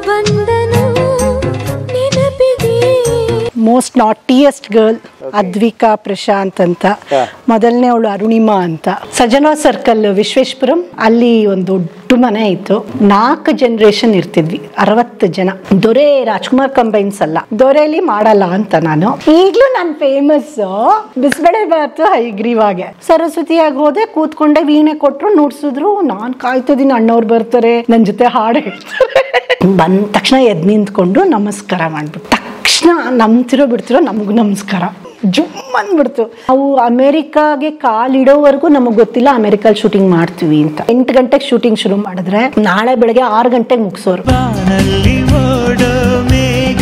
ಬಂದನು ನೆನಪಿಗೆ most naughtiest girl Advika Prashant ಅಂತ ಹಾ. ಮೊದಲನೇ ಅವಳು ಅರುಣಿಮಾ ಅಂತ ಸಜನಾ ಸರ್ಕಲ್ ವಿಶ್ವೇಶ್ವರಂ ಅಲ್ಲಿ ಒಂದು ದೊಡ್ಡ ಮನೆ ಇತ್ತು ನಾಲ್ಕು ಜನರೇಷನ್ ಇರ್ತಿದ್ವಿ ಅರವತ್ತು ಜನ ದೊರೆ ರಾಜ್ಕುಮಾರ್ ಕಂಬೈನ್ಸ್ ಅಲ್ಲ ದೊರೆಲಿ ಮಾಡಲ್ಲ ಅಂತ ನಾನು ಈಗ್ಲೂ ನಾನು ಫೇಮಸ್ ಬಿಸ್ಬೇಳೆ ಬಾತು ಹೈಗ್ರೀವಾಗೆ ಸರಸ್ವತಿಯಾಗಿ ಹೋದೆ ಕೂತ್ಕೊಂಡೆ ವೀಣೆ ಕೊಟ್ರು ನುಡ್ಸಿದ್ರು ನಾನ್ ಕಾಯ್ತಿದ್ದೀನಿ ಅಣ್ಣವ್ರು ಬರ್ತಾರೆ ನನ್ ಜೊತೆ ಹಾಡು ಹೇಳ್ತಾರೆ ಬಂದ ತಕ್ಷಣ ಎದ್ ನಿಂತ್ಕೊಂಡು ನಮಸ್ಕಾರ ಮಾಡ್ಬಿಟ್ಟು ತಕ್ಷಣ ನಂಬ್ತಿರೋ ಬಿಡ್ತಿರೋ ನಮಗೂ ನಮಸ್ಕಾರ ಜುಮ್ ಅಂದ್ಬಿಡ್ತು ನಾವು ಅಮೆರಿಕಾಗೆ ಕಾಲಿಡೋವರೆಗೂ ನಮಗೆ ಗೊತ್ತಿಲ್ಲ ಅಮೆರಿಕಲ್ಲಿ ಶೂಟಿಂಗ್ ಮಾಡ್ತೀವಿ ಅಂತ ಎಂಟು ಗಂಟೆಗೆ ಶೂಟಿಂಗ್ ಶುರು ಮಾಡಿದ್ರೆ ನಾಳೆ ಬೆಳಗ್ಗೆ ಆರು ಗಂಟೆಗೆ ಮುಗಿಸೋರು ಬಾನಲ್ಲಿ ಓಡೋ ಮೇಘ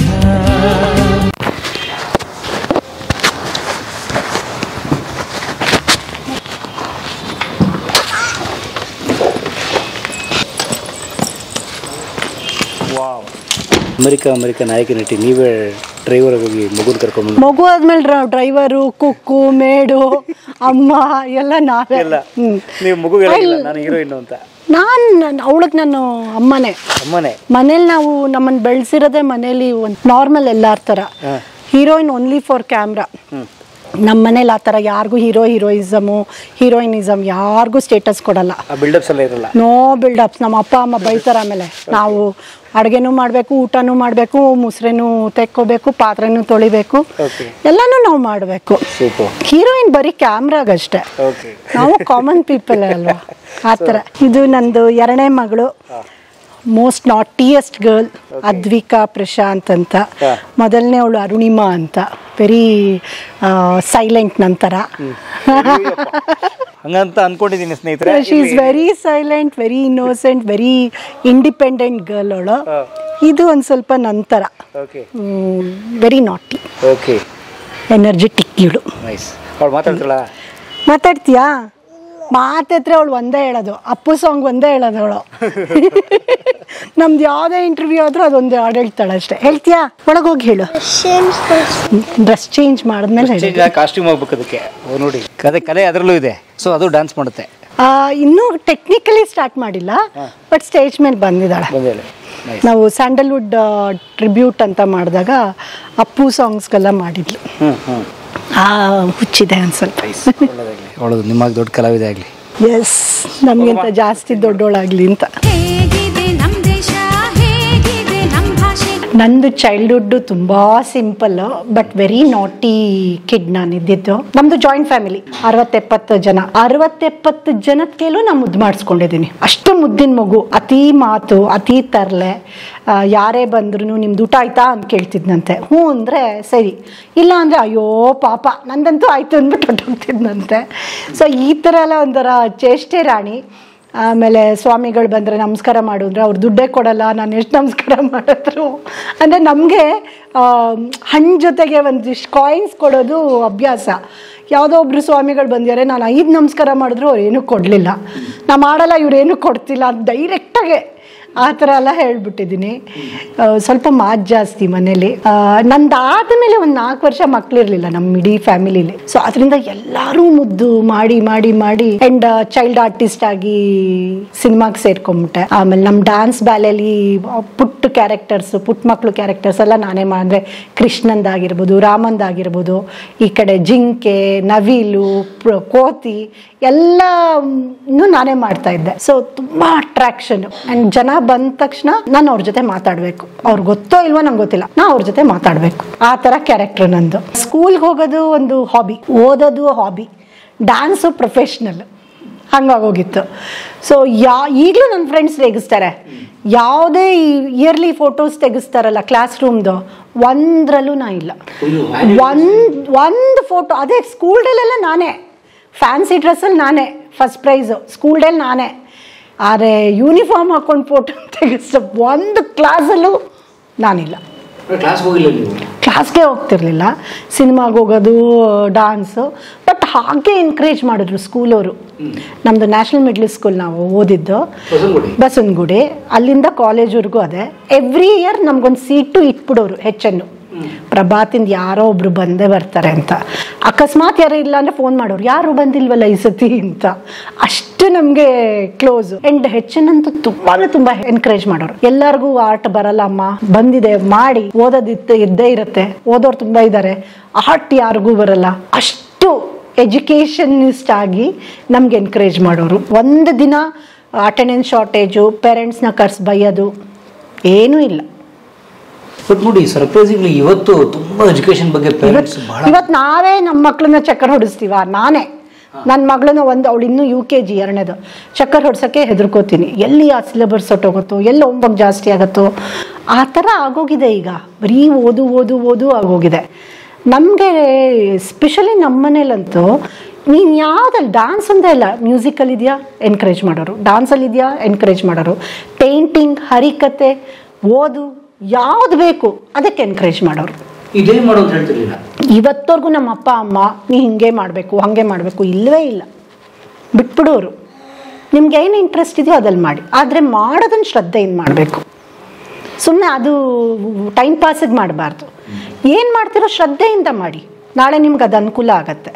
ವಾವ್ ಅಮೆರಿಕ ಅಮೆರಿಕ ನಾಯಕ ನಟಿ ನೀವೇ ಡ್ರೈವರ್ ಹೋಗಿ ಮಗುನ ಕರ್ಕೊಂಡು ಮಗು ಆದ್ಮೇಲೆ ಡ್ರೈವರು ಕುಕ್ಕು ಮೇಡು ಅಮ್ಮ ಎಲ್ಲ ನಾವೇ ಇಲ್ಲ ಹ್ಮ್. ನೀವು ಮಗು ಹೇಳಿಲ್ಲ ನಾನು ಹೀರೋಯಿನ್ ಅಂತ ನಾನ್ ಅವಳಗ್ ನಾನು ಅಮ್ಮನೇ ಅಮ್ಮನೇ ಮನೇಲಿ ನಾವು ನಮ್ಮನ್ನ ಬೆಳೆಸಿರೋದೇ ಮನೇಲಿ ಒಂದು ನಾರ್ಮಲ್ ಎಲ್ಲಾರ ಥರ ಹೀರೋಯಿನ್ ಓನ್ಲಿ ಫಾರ್ ಕ್ಯಾಮ್ರಾ ನಮ್ಮ ಮನೇಲಿ ಆ ಥರ ಯಾರಿಗೂ ಹೀರೋ ಹೀರೋಯಿಸಮು ಹೀರೋಯಿನಿಸಮ್ ಯಾರಿಗೂ ಸ್ಟೇಟಸ್ ಕೊಡಲ್ಲ ಆ ಬಿಲ್ಡಪ್ಸ್ ಎಲ್ಲ ಇರಲ್ಲ ನೋ ಬಿಲ್ಡಪ್ಸ್ ನಮ್ಮ ಅಪ್ಪ ಅಮ್ಮ ಬೈತಾರೆ ಆಮೇಲೆ ನಾವು ಅಡುಗೆನೂ ಮಾಡಬೇಕು ಊಟನೂ ಮಾಡಬೇಕು ಮುಸ್ರೆನೂ ತೆಕ್ಕೋಬೇಕು ಪಾತ್ರೆನೂ ತೊಳಿಬೇಕು ಓಕೆ ಎಲ್ಲನೂ ನಾವು ಮಾಡಬೇಕು ಸೂಪರ್ ಹೀರೋಯಿನ್ ಬರೀ ಕ್ಯಾಮ್ರಾಗಷ್ಟೇ ಓಕೆ ನಾವು ಕಾಮನ್ ಪೀಪಲ್ ಅಲ್ವಾ ಆ ಥರ ಇದು ನಂದು ಎರಡನೇ ಮಗಳು most naughtiest girl Advika Prashant ಅಂತ ಹಾ. ಮೊದಲನೇ ಅವಳು ಅರುಣಿಮಾ ಅಂತ ವೆರಿ ಸೈಲೆಂಟ್ ನಂತರ ಹಂಗಂತ ಅನ್ಕೊಂಡಿದ್ದೀನಿ ಸ್ನೇಹಿತರೆ she is very silent very innocent very independent girl ಅವಳು ಹಾ. ಇದು ಒಂದು ಸ್ವಲ್ಪ ನಂತರ okay very naughty okay energetic ಇವಳು ನೈಸ್ ಅವಳು ಮಾತಾಡ್ತಾಳ ಮಾತಾಡ್ತೀಯಾ ಮಾತಾದ್ರೆ ಅವಳು ಒಂದೇ ಹೇಳೋದು ಅಪ್ಪು ಸಾಂಗ್ ಒಂದೇ ಹೇಳೋದು ಅವಳು ನಮ್ದು ಯಾವುದೇ ಇಂಟರ್ವ್ಯೂ ಆದ್ರೂ ಅದೊಂದೇ ಹಾಡು ಹೇಳ್ತಾಳೆ ಅಷ್ಟೇ ಹೇಳ್ತೀಯಾ ಒಳಗೋಗಿ ಹೇಳು ಡ್ರೆಸ್ ಚೇಂಜ್ ಮಾಡಿದ್ಮೇಲೆ ಹೇಳು ಚೇಂಜ್ ಕಾಸ್ಟ್ಯೂಮ್ ಆಗ್ಬೇಕು ಅದಕ್ಕೆ ಓ ನೋಡಿ ಅದೇ ಕಲೆ ಅದರಲ್ಲೂ ಇದೆ ಸೊ ಅದು ಡ್ಯಾನ್ಸ್ ಮಾಡುತ್ತೆ ಆ, ಇನ್ನೂ ಟೆಕ್ನಿಕಲಿ ಸ್ಟಾರ್ಟ್ ಮಾಡಿಲ್ಲ ಬಟ್ ಸ್ಟೇಜ್ ಮೇಲೆ ಬಂದಿದ್ದಾಳೆ ಬಂದೇಳಿ ನೈಸ್ ನಾವು ಸ್ಯಾಂಡಲ್ವುಡ್ ಟ್ರಿಬ್ಯೂಟ್ ಅಂತ ಮಾಡಿದಾಗ ಅಪ್ಪು ಸಾಂಗ್ಸ್ಗೆಲ್ಲ ಮಾಡಿದ್ಲು ಹ್ಞೂ ಹ್ಞೂ ಆ ಹುಚ್ಚಿದೆ ಒಂದು ಸ್ವಲ್ಪ ಒಳ್ಳೆದಾಗಲಿ ಅವಳು ನಿಮಗೆ ದೊಡ್ಡ ಕಲಾವಿದ ಆಗಲಿ ಎಸ್ ನಮಗಿಂತ ಜಾಸ್ತಿ ದೊಡ್ಡೋಳಾಗ್ಲಿ ಅಂತ ಹೇಗಿದೆ ನಮ್ ದೇಶ ಹೇಗಿದೆ ನಮ್ ಭಾಷೆ ನಂದು ಚೈಲ್ಡ್ಹುಡ್ ತುಂಬಾ simple but very naughty kid ನಾನು ಇದ್ದಿದ್ದು ನಮ್ದು ಜಾಯಿಂಟ್ ಫ್ಯಾಮಿಲಿ ಅರವತ್ತೆಪ್ಪತ್ತು ಜನ ಅರವತ್ತೆಪ್ಪತ್ತು ಜನದ ಕೈಲೂ ನಾನು ಮುದ್ದು ಮಾಡಿಸ್ಕೊಂಡಿದ್ದೀನಿ ಅಷ್ಟು ಮುದ್ದಿನ ಮಗು ಅತಿ ಮಾತು ಅತಿ ತರಲೆ ಯಾರೇ ಬಂದ್ರು ನಿಮ್ದು ಊಟ ಆಯ್ತಾ ಅಂತ ಕೇಳ್ತಿದ್ನಂತೆ ಹ್ಞೂ ಅಂದರೆ ಸರಿ ಇಲ್ಲ ಅಂದರೆ ಅಯ್ಯೋ ಪಾಪ ನಂದಂತೂ ಆಯ್ತು ಅಂದ್ಬಿಟ್ಟು ಹೊಟ್ಟೋಗ್ತಿದ್ನಂತೆ ಸೊ ಈ ಥರ ಎಲ್ಲ ಒಂಥರ ಚೇಷ್ಟೆ ರಾಣಿ ಆಮೇಲೆ ಸ್ವಾಮಿಗಳು ಬಂದರೆ ನಮಸ್ಕಾರ ಮಾಡು ಅಂದರೆ ಅವ್ರು ದುಡ್ಡೇ ಕೊಡಲ್ಲ ನಾನು ಎಷ್ಟು ನಮಸ್ಕಾರ ಮಾಡಿದ್ರು ಅಂದರೆ ನಮಗೆ ಹಣ್ಣು ಜೊತೆಗೆ ಒಂದಿಷ್ಟು ಕಾಯಿನ್ಸ್ ಕೊಡೋದು ಅಭ್ಯಾಸ ಯಾವುದೋ ಒಬ್ರು ಸ್ವಾಮಿಗಳು ಬಂದಿದ್ದಾರೆ ನಾನು ಐದು ನಮಸ್ಕಾರ ಮಾಡಿದ್ರು ಅವ್ರು ಏನೂ ಕೊಡಲಿಲ್ಲ ನಾ ಮಾಡಲ್ಲ ಇವ್ರು ಏನೂ ಕೊಡ್ತಿಲ್ಲ ಅಂತ ಡೈರೆಕ್ಟಾಗೆ ಆ ಥರ ಎಲ್ಲ ಹೇಳ್ಬಿಟ್ಟಿದ್ದೀನಿ ಆ, ಸ್ವಲ್ಪ ಮಾತು ಜಾಸ್ತಿ ಮನೇಲಿ ನಂದು ಆದಮೇಲೆ ಒಂದು ನಾಲ್ಕು ವರ್ಷ ಮಕ್ಕಳಿರಲಿಲ್ಲ ನಮ್ಮ ಇಡೀ ಫ್ಯಾಮಿಲಿಲಿ ಸೊ ಅದರಿಂದ ಎಲ್ಲರೂ ಮುದ್ದು ಮಾಡಿ ಮಾಡಿ ಮಾಡಿ ಆ್ಯಂಡ್ ಚೈಲ್ಡ್ ಆರ್ಟಿಸ್ಟ್ ಆಗಿ ಸಿನಿಮಾಗೆ ಸೇರ್ಕೊಂಬಿಟ್ಟೆ ಆಮೇಲೆ ನಮ್ಮ ಡ್ಯಾನ್ಸ್ ಬ್ಯಾಲೆಲಿ ಪುಟ್ಟ ಕ್ಯಾರೆಕ್ಟರ್ಸ್ ಪುಟ್ಟ ಮಕ್ಕಳು ಕ್ಯಾರೆಕ್ಟರ್ಸ್ ಎಲ್ಲ ನಾನೇ ಮಾಡಿದ್ರೆ ಕೃಷ್ಣಂದಾಗಿರ್ಬೋದು ರಾಮಂದಾಗಿರ್ಬೋದು ಈ ಕಡೆ ಜಿಂಕೆ ನವಿಲು ಪ್ರ- ಕೋತಿ ಎಲ್ಲನೂ ನಾನೇ ಮಾಡ್ತಾ ಇದ್ದೆ ಸೊ ತುಂಬಾ ಅಟ್ರಾಕ್ಷನ್ ಅಂಡ್ ಜನ ಬಂದ ತಕ್ಷಣ ನಾನು ಅವ್ರ ಜೊತೆ ಮಾತಾಡಬೇಕು ಅವ್ರಿಗೆ ಗೊತ್ತೋ ಇಲ್ವೋ ನಂಗೆ ಗೊತ್ತಿಲ್ಲ ನಾ ಅವ್ರ ಜೊತೆ ಮಾತಾಡಬೇಕು ಆ ಥರ ಕ್ಯಾರೆಕ್ಟರ್ ನಂದು ಸ್ಕೂಲ್ಗೆ ಹೋಗೋದು ಒಂದು ಹಾಬಿ ಓದೋದು ಹಾಬಿ ಡ್ಯಾನ್ಸು ಪ್ರೊಫೆಷ್ನಲ್ ಹಂಗಾಗೋಗಿತ್ತು ಸೊ ಯಾ ಈಗಲೂ ನನ್ನ ಫ್ರೆಂಡ್ಸ್ ರೇಗಿಸ್ತಾರೆ ಯಾವುದೇ ಇಯರ್ಲಿ ಫೋಟೋಸ್ ತೆಗಿಸ್ತಾರಲ್ಲ ಕ್ಲಾಸ್ ರೂಮ್ದು ಒಂದ್ರಲ್ಲೂ ನಾ ಇಲ್ಲ ಒಂದು ಒಂದು ಫೋಟೋ ಅದೇ ಸ್ಕೂಲ್ ಡೇಲೆಲ್ಲ ನಾನೇ ಫ್ಯಾನ್ಸಿ ಡ್ರೆಸ್ಸಲ್ಲಿ ನಾನೇ ಫಸ್ಟ್ ಪ್ರೈಸು ಸ್ಕೂಲ್ ಡೇಲಿ ನಾನೇ ಆದರೆ ಯೂನಿಫಾರ್ಮ್ ಹಾಕೊಂಡು ಫೋಟೋ ತೆಗಿಸ ಒಂದು ಕ್ಲಾಸಲ್ಲೂ ನಾನಿಲ್ಲ ಕ್ಲಾಸ್ ಹೋಗಿಲ್ಲ ನೀವು ಕ್ಲಾಸ್ಗೆ ಹೋಗ್ತಿರ್ಲಿಲ್ಲ ಸಿನಿಮಾಗೆ ಹೋಗೋದು ಡಾನ್ಸು ಬಟ್ ಹಾಗೆ ಎನ್ಕರೇಜ್ ಮಾಡಿದ್ರು ಸ್ಕೂಲವರು ನಮ್ಮದು ನ್ಯಾಷನಲ್ ಮಿಡ್ಲ್ ಸ್ಕೂಲ್ ನಾವು ಓದಿದ್ದು ಬಸವನಗುಡಿ? ಬಸವನಗುಡಿ ಅಲ್ಲಿಂದ ಕಾಲೇಜ್ವರೆಗೂ ಅದೇ ಎವ್ರಿ ಇಯರ್ ನಮ್ಗೊಂದು ಸೀಟು ಇಟ್ಬಿಡೋರು ಹೆಚ್ಚನ್ನು ಪ್ರಭಾತಿಂದ ಯಾರೋ ಒಬ್ರು ಬಂದೇ ಬರ್ತಾರೆ ಅಂತ ಅಕಸ್ಮಾತ್ ಯಾರು ಇಲ್ಲ ಅಂದ್ರೆ ಫೋನ್ ಮಾಡೋರು ಯಾರು ಬಂದಿಲ್ವಲ್ಲ ಈ ಸತಿ ಅಂತ ಅಷ್ಟು ನಮಗೆ ಕ್ಲೋಸ್ ಅಂಡ್ ಹೆಚ್ಚಿನಂತೂ ತುಂಬಾನೇ ತುಂಬಾ ಎನ್ಕರೇಜ್ ಮಾಡೋರು ಎಲ್ಲರಿಗೂ ಆರ್ಟ್ ಬರಲ್ಲ ಅಮ್ಮ ಬಂದಿದೆ ಮಾಡಿ ಓದೋದಿತ್ತು ಇದ್ದೇ ಇರುತ್ತೆ ಓದೋರು ತುಂಬಾ ಇದ್ದಾರೆ ಆರ್ಟ್ ಯಾರಿಗೂ ಬರಲ್ಲ ಅಷ್ಟು ಎಜುಕೇಷನಿಸ್ಟ್ ಆಗಿ ನಮ್ಗೆ ಎನ್ಕರೇಜ್ ಮಾಡೋರು ಒಂದು ದಿನ ಅಟೆಂಡೆನ್ಸ್ ಶಾರ್ಟೇಜು ಪೇರೆಂಟ್ಸ್ನ ಕರ್ಸ್ ಬೈಯೋದು ಏನೂ ಇಲ್ಲ ಬಟ್ ನೋಡಿ ಸರ್ಪ್ರೈಸಿಂಗ್ಲಿ ಇವತ್ತು ತುಂಬಾ ಎಜುಕೇಶನ್ ಬಗ್ಗೆ ಪೇರೆಂಟ್ಸ್ ಬಹಳ ಇವತ್ತು ನಾವೇ ನಮ್ಮ ಮಕ್ಕಳನ್ನ ಚಕ್ಕರ್ ಹೊಡಿಸ್ತೀವ ನಾನೇ ನನ್ನ ಮಗಳನ್ನ ಒಂದು ಅವಳು ಇನ್ನೂ ಯು ಕೆ ಜಿ ಎರಡನೇದು ಚಕ್ಕರ್ ಹೊಡ್ಸೋಕ್ಕೆ ಹೆದರ್ಕೋತೀನಿ ಎಲ್ಲಿ ಆ ಸಿಲೆಬಸ್ ಹೊಟ್ಟೋಗುತ್ತೋ ಎಲ್ಲಿ ಹೋಮ್ವರ್ಕ್ ಜಾಸ್ತಿ ಆಗುತ್ತೋ ಆ ಥರ ಆಗೋಗಿದೆ ಈಗ ಬರೀ ಓದು ಓದು ಓದು ಆಗೋಗಿದೆ ನಮಗೆ ಸ್ಪೆಷಲಿ ನಮ್ಮ ಮನೇಲಂತೂ ನೀನು ಯಾವುದಲ್ಲಿ ಡಾನ್ಸ್ ಅಂತ ಇಲ್ಲ ಮ್ಯೂಸಿಕಲ್ ಇದೆಯಾ ಎನ್ಕರೇಜ್ ಮಾಡೋರು ಡಾನ್ಸಲ್ಲಿ ಇದೆಯಾ ಎನ್ಕರೇಜ್ ಮಾಡೋರು ಪೇಂಟಿಂಗ್ ಹರಿಕತೆ ಓದು ಯಾವ್ದು ಬೇಕು ಅದಕ್ಕೆ ಎನ್ಕರೇಜ್ ಮಾಡೋರು ಇದೇ ಮಾಡೋದು ಹೇಳ್ತಿರ್ಲಿಲ್ಲ ಇವತ್ತವರೆಗೂ ನಮ್ಮ ಅಪ್ಪ ಅಮ್ಮ ನೀ ಹಿಂಗೆ ಮಾಡಬೇಕು ಹಾಗೆ ಮಾಡಬೇಕು ಇಲ್ಲವೇ ಇಲ್ಲ ಬಿಟ್ಬಿಡೋರು ನಿಮ್ಗೆ ಏನು ಇಂಟ್ರೆಸ್ಟ್ ಇದೆಯೋ ಅದಲ್ಲಿ ಮಾಡಿ ಆದರೆ ಮಾಡೋದನ್ನ ಶ್ರದ್ಧೆಯಿಂದ ಮಾಡಬೇಕು ಸುಮ್ಮನೆ ಅದು ಟೈಮ್ ಪಾಸಿಗೆ ಮಾಡಬಾರ್ದು ಏನು ಮಾಡ್ತಿರೋ ಶ್ರದ್ಧೆಯಿಂದ ಮಾಡಿ ನಾಳೆ ನಿಮ್ಗೆ ಅದು ಅನುಕೂಲ ಆಗತ್ತೆ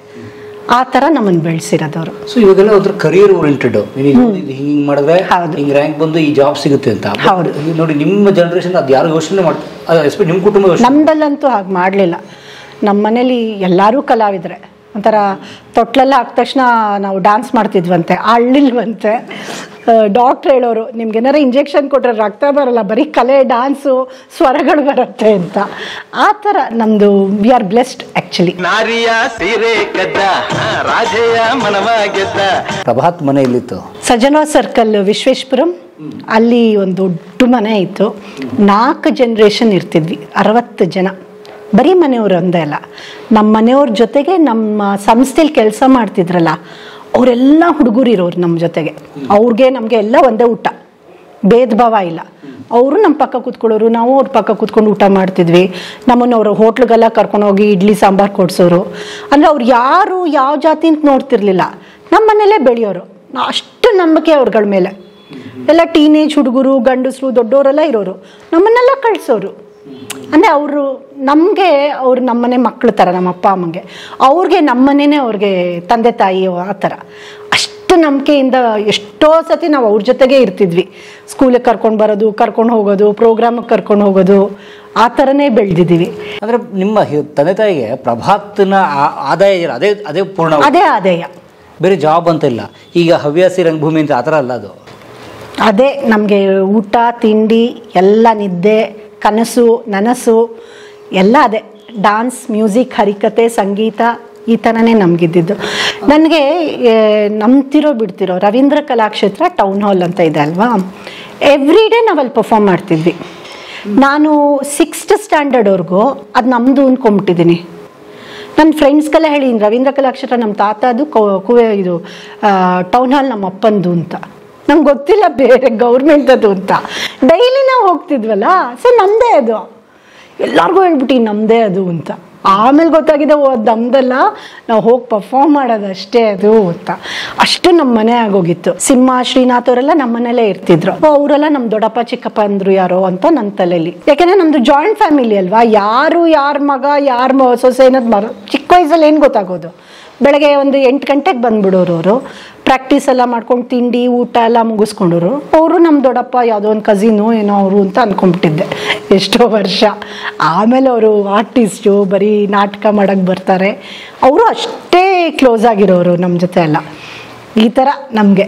ಆ ಥರ ನಮ್ಮನ್ನು ಬೆಳೆಸಿರೋದವರು ಸೊ ಇವಾಗೆಲ್ಲ ಅದ್ರ ಕರಿಯರ್ ಓರಿಯೆಂಟೆಡ್ ಹಿಂಗ್ ಮಾಡಿದ್ರೆ ಹೌದು. ಹಿಂಗ್ ರ್ಯಾಂಕ್ ಬಂದು ಈ ಜಾಬ್ ಸಿಗುತ್ತೆ ಅಂತ But ಹೌದು. ಈ ನೋಡಿ ನಿಮ್ಮ ಜನರೇಷನ್ ಅದು ಯಾರು ಯೋಚನೆ ಮಾಡ್ತಾರೆ ಎಸ್ಪೆಕ್ಟ್ ನಿಮ್ಮ ಕುಟುಂಬ ಯೋಚನೆ ನಮ್ದಲ್ಲಂತೂ ಹಾಗೆ ಮಾಡಲಿಲ್ಲ ನಮ್ಮ ಮನೇಲಿ ಎಲ್ಲರೂ ಕಲಾವಿದ್ರೆ ಒಂಥರ ತೊಟ್ಲೆಲ್ಲ ಹಾಕಿದ ತಕ್ಷಣ ನಾವು ಡಾನ್ಸ್ ಮಾಡ್ತಿದ್ವಂತೆ ಅಳ್ಳಿಲ್ವಂತೆ ಡಾಕ್ಟ್ರ್ ಹೇಳೋರು ನಿಮ್ಗೆ ಏನಾರ ಇಂಜೆಕ್ಷನ್ ಕೊಟ್ಟರೆ ರಕ್ತ ಬರಲ್ಲ ಬರೀ ಕಲೆ ಡಾನ್ಸು ಸ್ವರಗಳು ಬರುತ್ತೆ ಅಂತ ಆ ಥರ ನಮ್ಮದು ವಿ ಆರ್ ಬ್ಲೆಸ್ಡ್ ಆ್ಯಕ್ಚುಲಿ ನಾರಿಯ ಸೀರೆ ಕದ್ದ ರಾಜೆಯ ಮನವ ಗೆದ್ದ ಪ್ರಭಾತ್ ಮನೆ ಎಲ್ಲಿತ್ತು ಸಜನಾ ಸರ್ಕಲ್ ವಿಶ್ವೇಶ್ವರಂ ಅಲ್ಲಿ ಒಂದು ದೊಡ್ಡ ಮನೆ ಇತ್ತು ನಾಲ್ಕು ಜನ್ರೇಷನ್ ಇರ್ತಿದ್ವಿ ಅರವತ್ತು ಜನ ಬರೀ ಮನೆಯವ್ರು ಒಂದೇ ಅಲ್ಲ ನಮ್ಮ ಮನೆಯವ್ರ ಜೊತೆಗೆ ನಮ್ಮ ಸಂಸ್ಥೆಲಿ ಕೆಲಸ ಮಾಡ್ತಿದ್ರಲ್ಲ ಅವರೆಲ್ಲ ಹುಡುಗರು ಇರೋರು ನಮ್ಮ ಜೊತೆಗೆ ಅವ್ರಿಗೆ ನಮಗೆ ಎಲ್ಲ ಒಂದೇ ಊಟ ಭೇದ ಭಾವ ಇಲ್ಲ ಅವರು ನಮ್ಮ ಪಕ್ಕ ಕೂತ್ಕೊಳ್ಳೋರು ನಾವು ಅವ್ರ ಪಕ್ಕ ಕೂತ್ಕೊಂಡು ಊಟ ಮಾಡ್ತಿದ್ವಿ ನಮ್ಮನ್ನು ಅವರು ಹೋಟ್ಲಿಗೆಲ್ಲ ಕರ್ಕೊಂಡೋಗಿ ಇಡ್ಲಿ ಸಾಂಬಾರು ಕೊಡ್ಸೋರು ಅಂದರೆ ಅವ್ರು ಯಾರು ಯಾವ ಜಾತಿ ಅಂತ ನೋಡ್ತಿರ್ಲಿಲ್ಲ ನಮ್ಮ ಮನೇಲೇ ಬೆಳೆಯೋರು ನಾ ಅಷ್ಟು ನಂಬಿಕೆ ಅವ್ರಗಳ ಮೇಲೆ ಎಲ್ಲ ಟೀನೇಜ್ ಹುಡುಗರು ಗಂಡಸರು ದೊಡ್ಡವರೆಲ್ಲ ಇರೋರು ನಮ್ಮನ್ನೆಲ್ಲ ಕಳಿಸೋರು ಅಂದರೆ ಅವರು ನಮಗೆ ಅವ್ರು ನಮ್ಮನೆ ಮಕ್ಕಳು ಥರ ನಮ್ಮ ಅಪ್ಪ ಅಮ್ಮಂಗೆ ಅವ್ರಿಗೆ ನಮ್ಮನೇನೆ ಅವ್ರಿಗೆ ತಂದೆ ತಾಯಿ ಆ ಥರ ಅಷ್ಟು ನಂಬಿಕೆಯಿಂದ ಎಷ್ಟೋ ಸತಿ ನಾವು ಅವ್ರ ಜೊತೆಗೆ ಇರ್ತಿದ್ವಿ ಸ್ಕೂಲಿಗೆ ಕರ್ಕೊಂಡು ಬರೋದು ಕರ್ಕೊಂಡು ಹೋಗೋದು ಪ್ರೋಗ್ರಾಮಿಗೆ ಕರ್ಕೊಂಡು ಹೋಗೋದು ಆ ಥರನೇ ಬೆಳೆದಿದ್ದೀವಿ ಅಂದ್ರೆ ನಿಮ್ಮ ಹಿ- ತಂದೆ ತಾಯಿಗೆ ಪ್ರಭಾತ್ನ ಆ- ಆದಾಯ ಇಲ್ಲ ಅದೇ ಅದೇ ಪೂರ್ಣ ಅದೇ ಆದಾಯ ಬೇರೆ ಜಾಬ್ ಅಂತ ಇಲ್ಲ ಈಗ ಹವ್ಯಾಸಿ ರಂಗಭೂಮಿ ಅಂತ ಆ ಥರ ಅಲ್ಲ ಅದು ಅದೇ ನಮಗೆ ಊಟ ತಿಂಡಿ ಎಲ್ಲ ನಿದ್ದೆ ಕನಸು ನನಸು ಎಲ್ಲ ಅದೇ ಡಾನ್ಸ್ ಮ್ಯೂಸಿಕ್ ಹರಿಕತೆ ಸಂಗೀತ ಈ ಥರನೇ ನಮಗಿದ್ದಿದ್ದು ನನಗೆ ನಂಬ್ತಿರೋ ಬಿಡ್ತಿರೋ ರವೀಂದ್ರ ಕಲಾಕ್ಷೇತ್ರ ಟೌನ್ ಹಾಲ್ ಅಂತ ಇದೆ ಅಲ್ವಾ ಎವ್ರಿ ಡೇ ನಾವಲ್ಲಿ ಪರ್ಫಾರ್ಮ್ ಮಾಡ್ತಿದ್ವಿ ನಾನು ಸಿಕ್ಸ್ತ್ ಸ್ಟ್ಯಾಂಡರ್ಡ್ವರೆಗೂ ಅದು ನಮ್ಮದು ಅಂದ್ಕೊಂಬಿಟ್ಟಿದ್ದೀನಿ ನನ್ನ ಫ್ರೆಂಡ್ಸ್ಗೆಲ್ಲ ಹೇಳಿದ್ದೀನಿ ರವೀಂದ್ರ ಕಲಾಕ್ಷೇತ್ರ ನಮ್ಮ ತಾತದು ಕೊ- ಕುವೆ ಇದು ಟೌನ್ ಹಾಲ್ ನಮ್ಮ ಅಪ್ಪಂದು ಅಂತ ನಂಗೆ ಗೊತ್ತಿಲ್ಲ ಬೇರೆ ಗೌರ್ಮೆಂಟ್ ಅದು ಅಂತ ಡೈಲಿ ನಾವು ಹೋಗ್ತಿದ್ವಲ್ಲ ಸೊ ನಮ್ಮದೇ ಅದು ಎಲ್ಲರಿಗೂ ಹೇಳ್ಬಿಟ್ಟು ನಮ್ಮದೇ ಅದು ಅಂತ ಆಮೇಲೆ ಗೊತ್ತಾಗಿದೆ ಓ ಅದು ನಮ್ದಲ್ಲ ನಾವು ಹೋಗಿ ಪರ್ಫಾರ್ಮ್ ಮಾಡೋದಷ್ಟೇ ಅದು ಅಂತ ಅಷ್ಟು ನಮ್ಮ ಮನೆ ಆಗೋಗಿತ್ತು ಸಿಂಹ ಶ್ರೀನಾಥ್ ಅವರೆಲ್ಲ ನಮ್ಮ ಮನೇಲೇ ಇರ್ತಿದ್ರು ಓ, ಅವರೆಲ್ಲ ನಮ್ಮ ದೊಡ್ಡಪ್ಪ ಚಿಕ್ಕಪ್ಪ ಅಂದ್ರು ಯಾರೋ ಅಂತ ನನ್ನ ತಲೆಯಲ್ಲಿ ಯಾಕೆಂದ್ರೆ ನಮ್ದು ಜಾಯಿಂಟ್ ಫ್ಯಾಮಿಲಿ ಅಲ್ವಾ ಯಾರು ಯಾರ ಮಗ ಯಾರ ಮ ಸೊಸೆ ಅನ್ನೋದು ಮರ ಚಿಕ್ಕ ವಯಸ್ಸಲ್ಲಿ ಏನು ಗೊತ್ತಾಗೋದು ಬೆಳಗ್ಗೆ ಒಂದು ಎಂಟು ಗಂಟೆಗೆ ಬಂದ್ಬಿಡೋರು ಅವರು ಪ್ರಾಕ್ಟೀಸ್ ಎಲ್ಲ ಮಾಡ್ಕೊಂಡು ತಿಂಡಿ ಊಟ ಎಲ್ಲ ಮುಗಿಸ್ಕೊಂಡವರು ಅವರು ನಮ್ಮ ದೊಡ್ಡಪ್ಪ ಯಾವುದೋ ಒಂದು ಕಸಿನು ಏನೋ ಅವರು ಅಂತ ಅಂದ್ಕೊಂಡ್ಬಿಟ್ಟಿದ್ದೆ ಎಷ್ಟೋ ವರ್ಷ ಆಮೇಲೆ ಅವರು ಆರ್ಟಿಸ್ಟು ಬರೀ ನಾಟಕ ಮಾಡೋಕ್ಕೆ ಬರ್ತಾರೆ ಅವರು ಅಷ್ಟೇ ಕ್ಲೋಸ್ ಆಗಿರೋರು ನಮ್ಮ ಜೊತೆ ಎಲ್ಲ ಈ ಥರ ನಮಗೆ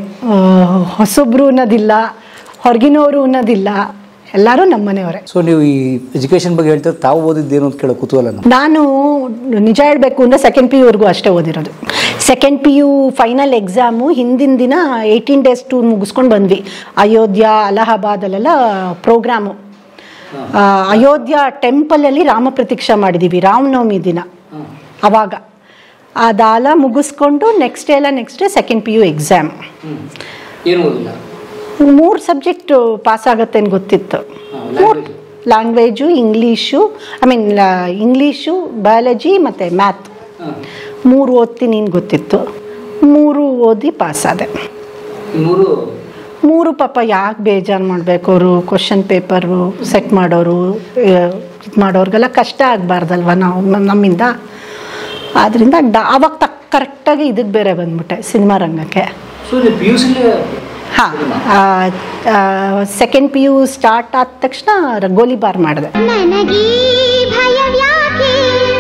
ಹೊಸೊಬ್ರು ಅನ್ನೋದಿಲ್ಲ ಹೊರಗಿನವರು ಅನ್ನೋದಿಲ್ಲ ಎಲ್ಲರೂ ನಮ್ಮ ಮನೆಯವರೇ ಸೊ ನೀವು ಈ ಎಜುಕೇಶನ್ ಬಗ್ಗೆ ಹೇಳ್ತಾರೆ ತಾವು ಓದಿದ್ದೇನು ಅಂತ ಕೇಳೋ ಕುತೂಹಲ ನಮ್ಗೆ. ನಾನು ನಿಜ ಹೇಳಬೇಕು ಅಂದರೆ ಸೆಕೆಂಡ್ ಪಿ ಯುವರೆಗೂ ಅಷ್ಟೇ ಓದಿರೋದು second P U final exam ಹಿಂದಿನ ದಿನ ಏಯ್ಟೀನ್ ಡೇಸ್ ಟೂರ್ ಮುಗಿಸ್ಕೊಂಡು ಬಂದ್ವಿ ಅಯೋಧ್ಯ ಅಲಹಾಬಾದಲ್ಲೆಲ್ಲ ಪ್ರೋಗ್ರಾಮು ಅಯೋಧ್ಯ ಟೆಂಪಲಲ್ಲಿ ರಾಮ ಪ್ರತೀಕ್ಷಾ ಮಾಡಿದ್ದೀವಿ ರಾಮನವಮಿ ದಿನ ಅವಾಗ ಅದಾಲ ಮುಗಿಸ್ಕೊಂಡು ನೆಕ್ಸ್ಟ್ ಡೇ ಎಲ್ಲ next day second P U exam ಮೂರು ಸಬ್ಜೆಕ್ಟ್ ಪಾಸ್ ಆಗತ್ತೆ ಅಂತ ಗೊತ್ತಿತ್ತು language English I mean English biology ಮತ್ತು ಮ್ಯಾಥ್ ಮೂರು ಓದ್ತೀನಿ ಅಂತ ಗೊತ್ತಿತ್ತು ಮೂರು ಓದಿ ಪಾಸ್ ಆದೆ ಮೂರು ಪಾಪ ಯಾಕೆ ಬೇಜಾರು ಮಾಡಬೇಕು ಅವರು ಕ್ವಶನ್ ಪೇಪರು ಸೆಟ್ ಮಾಡೋರು ಇದ್ ಮಾಡೋರ್ಗೆಲ್ಲ ಕಷ್ಟ ಆಗಬಾರ್ದಲ್ವ ನಾವು ನ- ನಮ್ಮಿಂದ ಆದ್ದರಿಂದ ಡ ಅವಾಗ ತಕ್ಕ ಕರೆಕ್ಟಾಗಿ ಇದಕ್ಕೆ ಬೇರೆ ಬಂದ್ಬಿಟ್ಟೆ ಸಿನಿಮಾ ರಂಗಕ್ಕೆ ಸೊ ನೀವು ಪಿ ಯು ಸಿಲಿ ಹಾಂ ಸೆಕೆಂಡ್ ಪಿ ಯು ಸ್ಟಾರ್ಟ್ ಆದ ತಕ್ಷಣ ರಂಗೋಲಿ ಬಾರ್ ಮಾಡಿದೆ ನನಗೀ ಭಯವ್ಯಾಕೆ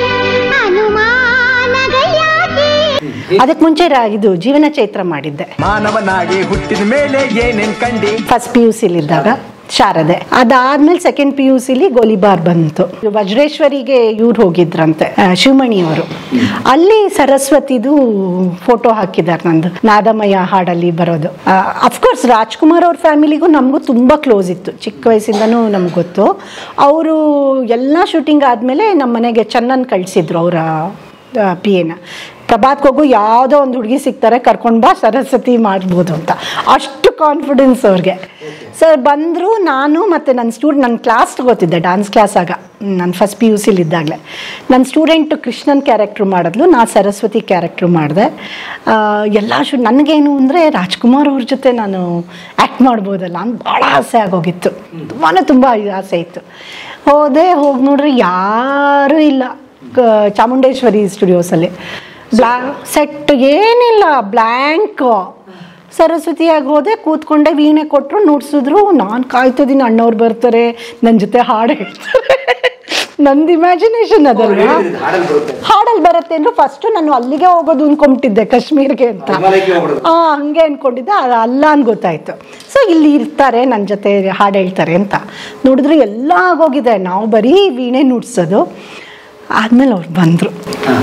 ಅನುಮಾನಗಳ್ಯಾಕೆ ಅದಕ್ಕೆ ಮುಂಚೆ ರ- ಇದು ಜೀವನ ಚೈತ್ರ ಮಾಡಿದ್ದೆ ಮಾನವನಾಗಿ ಹುಟ್ಟಿದ ಮೇಲೆ ಏನೇನ್ ಕಂಡಿ ಫಸ್ಟ್ ಪಿ ಯು ಸಿಲಿದ್ದಾಗ ಶಾರದೆ ಅದಾದ್ಮೇಲೆ ಸೆಕೆಂಡ್ ಪಿ ಯು ಸಿಲಿ ಗೋಲಿಬಾರ್ ಬಂತು ವಜ್ರೇಶ್ವರಿಗೆ ಇವ್ರು ಹೋಗಿದ್ರಂತೆ ಆ, ಶಿವಮಣಿ ಅವರು ಅಲ್ಲಿ ಸರಸ್ವತಿದು ಫೋಟೋ ಹಾಕಿದ್ದಾರೆ ನಂದು ನಾದಮಯ ಹಾಡಲ್ಲಿ ಬರೋದು ಅಫ್ಕೋರ್ಸ್ ರಾಜ್ಕುಮಾರ್ ಅವ್ರ ಫ್ಯಾಮಿಲಿಗೂ ನಮಗೂ ತುಂಬ ಕ್ಲೋಸ್ ಇತ್ತು ಚಿಕ್ಕ ವಯಸ್ಸಿಂದನೂ ನಮ್ಗೆ ಗೊತ್ತು ಅವರು ಎಲ್ಲ ಶೂಟಿಂಗ್ ಆದಮೇಲೆ ನಮ್ಮ ಮನೆಗೆ ಚೆನ್ನನ್ ಕಳಿಸಿದ್ರು ಅವರ ಪಿ ಎನ ಪ್ರಭಾತ್ ಹೋಗು ಯಾವುದೋ ಒಂದು ಹುಡುಗಿ ಸಿಗ್ತಾರೆ ಕರ್ಕೊಂಡು ಬಾ ಸರಸ್ವತಿ ಮಾಡ್ಬೋದು ಅಂತ ಅಷ್ಟು ಕಾನ್ಫಿಡೆನ್ಸ್ ಅವ್ರಿಗೆ ಸರ್ ಬಂದರು ನಾನು ಮತ್ತು ನನ್ನ ಸ್ಟೂಡೆಂಟ್ ನನ್ನ ಕ್ಲಾಸ್ ತಗೋತಿದ್ದೆ ಡಾನ್ಸ್ ಕ್ಲಾಸ್ ಆಗ ನಾನು ಫಸ್ಟ್ ಪಿ ಯು ಸಿಲಿದ್ದಾಗಲೇ ನನ್ನ ಸ್ಟೂಡೆಂಟು ಕೃಷ್ಣನ್ ಕ್ಯಾರೆಕ್ಟ್ರು ಮಾಡಿದ್ಲು ನಾ ಸರಸ್ವತಿ ಕ್ಯಾರೆಕ್ಟ್ರು ಮಾಡಿದೆ ಎಲ್ಲ ಶೂ ನನಗೇನು ಅಂದರೆ ರಾಜ್ಕುಮಾರ್ ಅವ್ರ ಜೊತೆ ನಾನು ಆ್ಯಕ್ಟ್ ಮಾಡ್ಬೋದಲ್ಲ ಅಂತ ಭಾಳ ಆಸೆ ಆಗೋಗಿತ್ತು ತುಂಬಾ ತುಂಬ ಆಸೆ ಇತ್ತು ಹೋದೆ ಹೋಗಿ ನೋಡ್ರಿ ಯಾರೂ ಇಲ್ಲ ಕ- ಚಾಮುಂಡೇಶ್ವರಿ ಸ್ಟುಡಿಯೋಸಲ್ಲಿ ಬ್ಲಾ ಸೆಟ್ ಏನಿಲ್ಲ ಬ್ಲ್ಯಾಂಕ್ ಸರಸ್ವತಿಯಾಗಿ ಹೋದೆ ಕೂತ್ಕೊಂಡೆ ವೀಣೆ ಕೊಟ್ಟರು ನುಡ್ಸಿದ್ರು ನಾನು ಕಾಯ್ತಿದ್ದೀನಿ ಅಣ್ಣವ್ರು ಬರ್ತಾರೆ ನನ್ನ ಜೊತೆ ಹಾಡು ಹೇಳ್ತಾರೆ ನಂದು ಇಮ್ಯಾಜಿನೇಷನ್ ಅದಲ್ವಾ ಹಾಡಲ್ಲಿ ಬರುತ್ತೆ ಅಂದ್ರೆ ಫಸ್ಟ್ ನಾನು ಅಲ್ಲಿಗೆ ಹೋಗೋದು ಅನ್ಕೊಂಬಿಟ್ಟಿದ್ದೆ ಕಾಶ್ಮೀರ್ಗೆ ಅಂತ ಆ ಹಂಗೆ ಅನ್ಕೊಂಡಿದ್ದೆ ಅದು ಅಲ್ಲ ಅಂತ ಗೊತ್ತಾಯ್ತು ಸೊ ಇಲ್ಲಿ ಇರ್ತಾರೆ ನನ್ನ ಜೊತೆ ಹಾಡು ಹೇಳ್ತಾರೆ ಅಂತ ನೋಡಿದ್ರೆ ಎಲ್ಲ ಆಗೋಗಿದೆ ನಾವು ಬರೀ ವೀಣೆ ನುಡ್ಸೋದು ಆದಮೇಲೆ ಅವ್ರು ಬಂದರು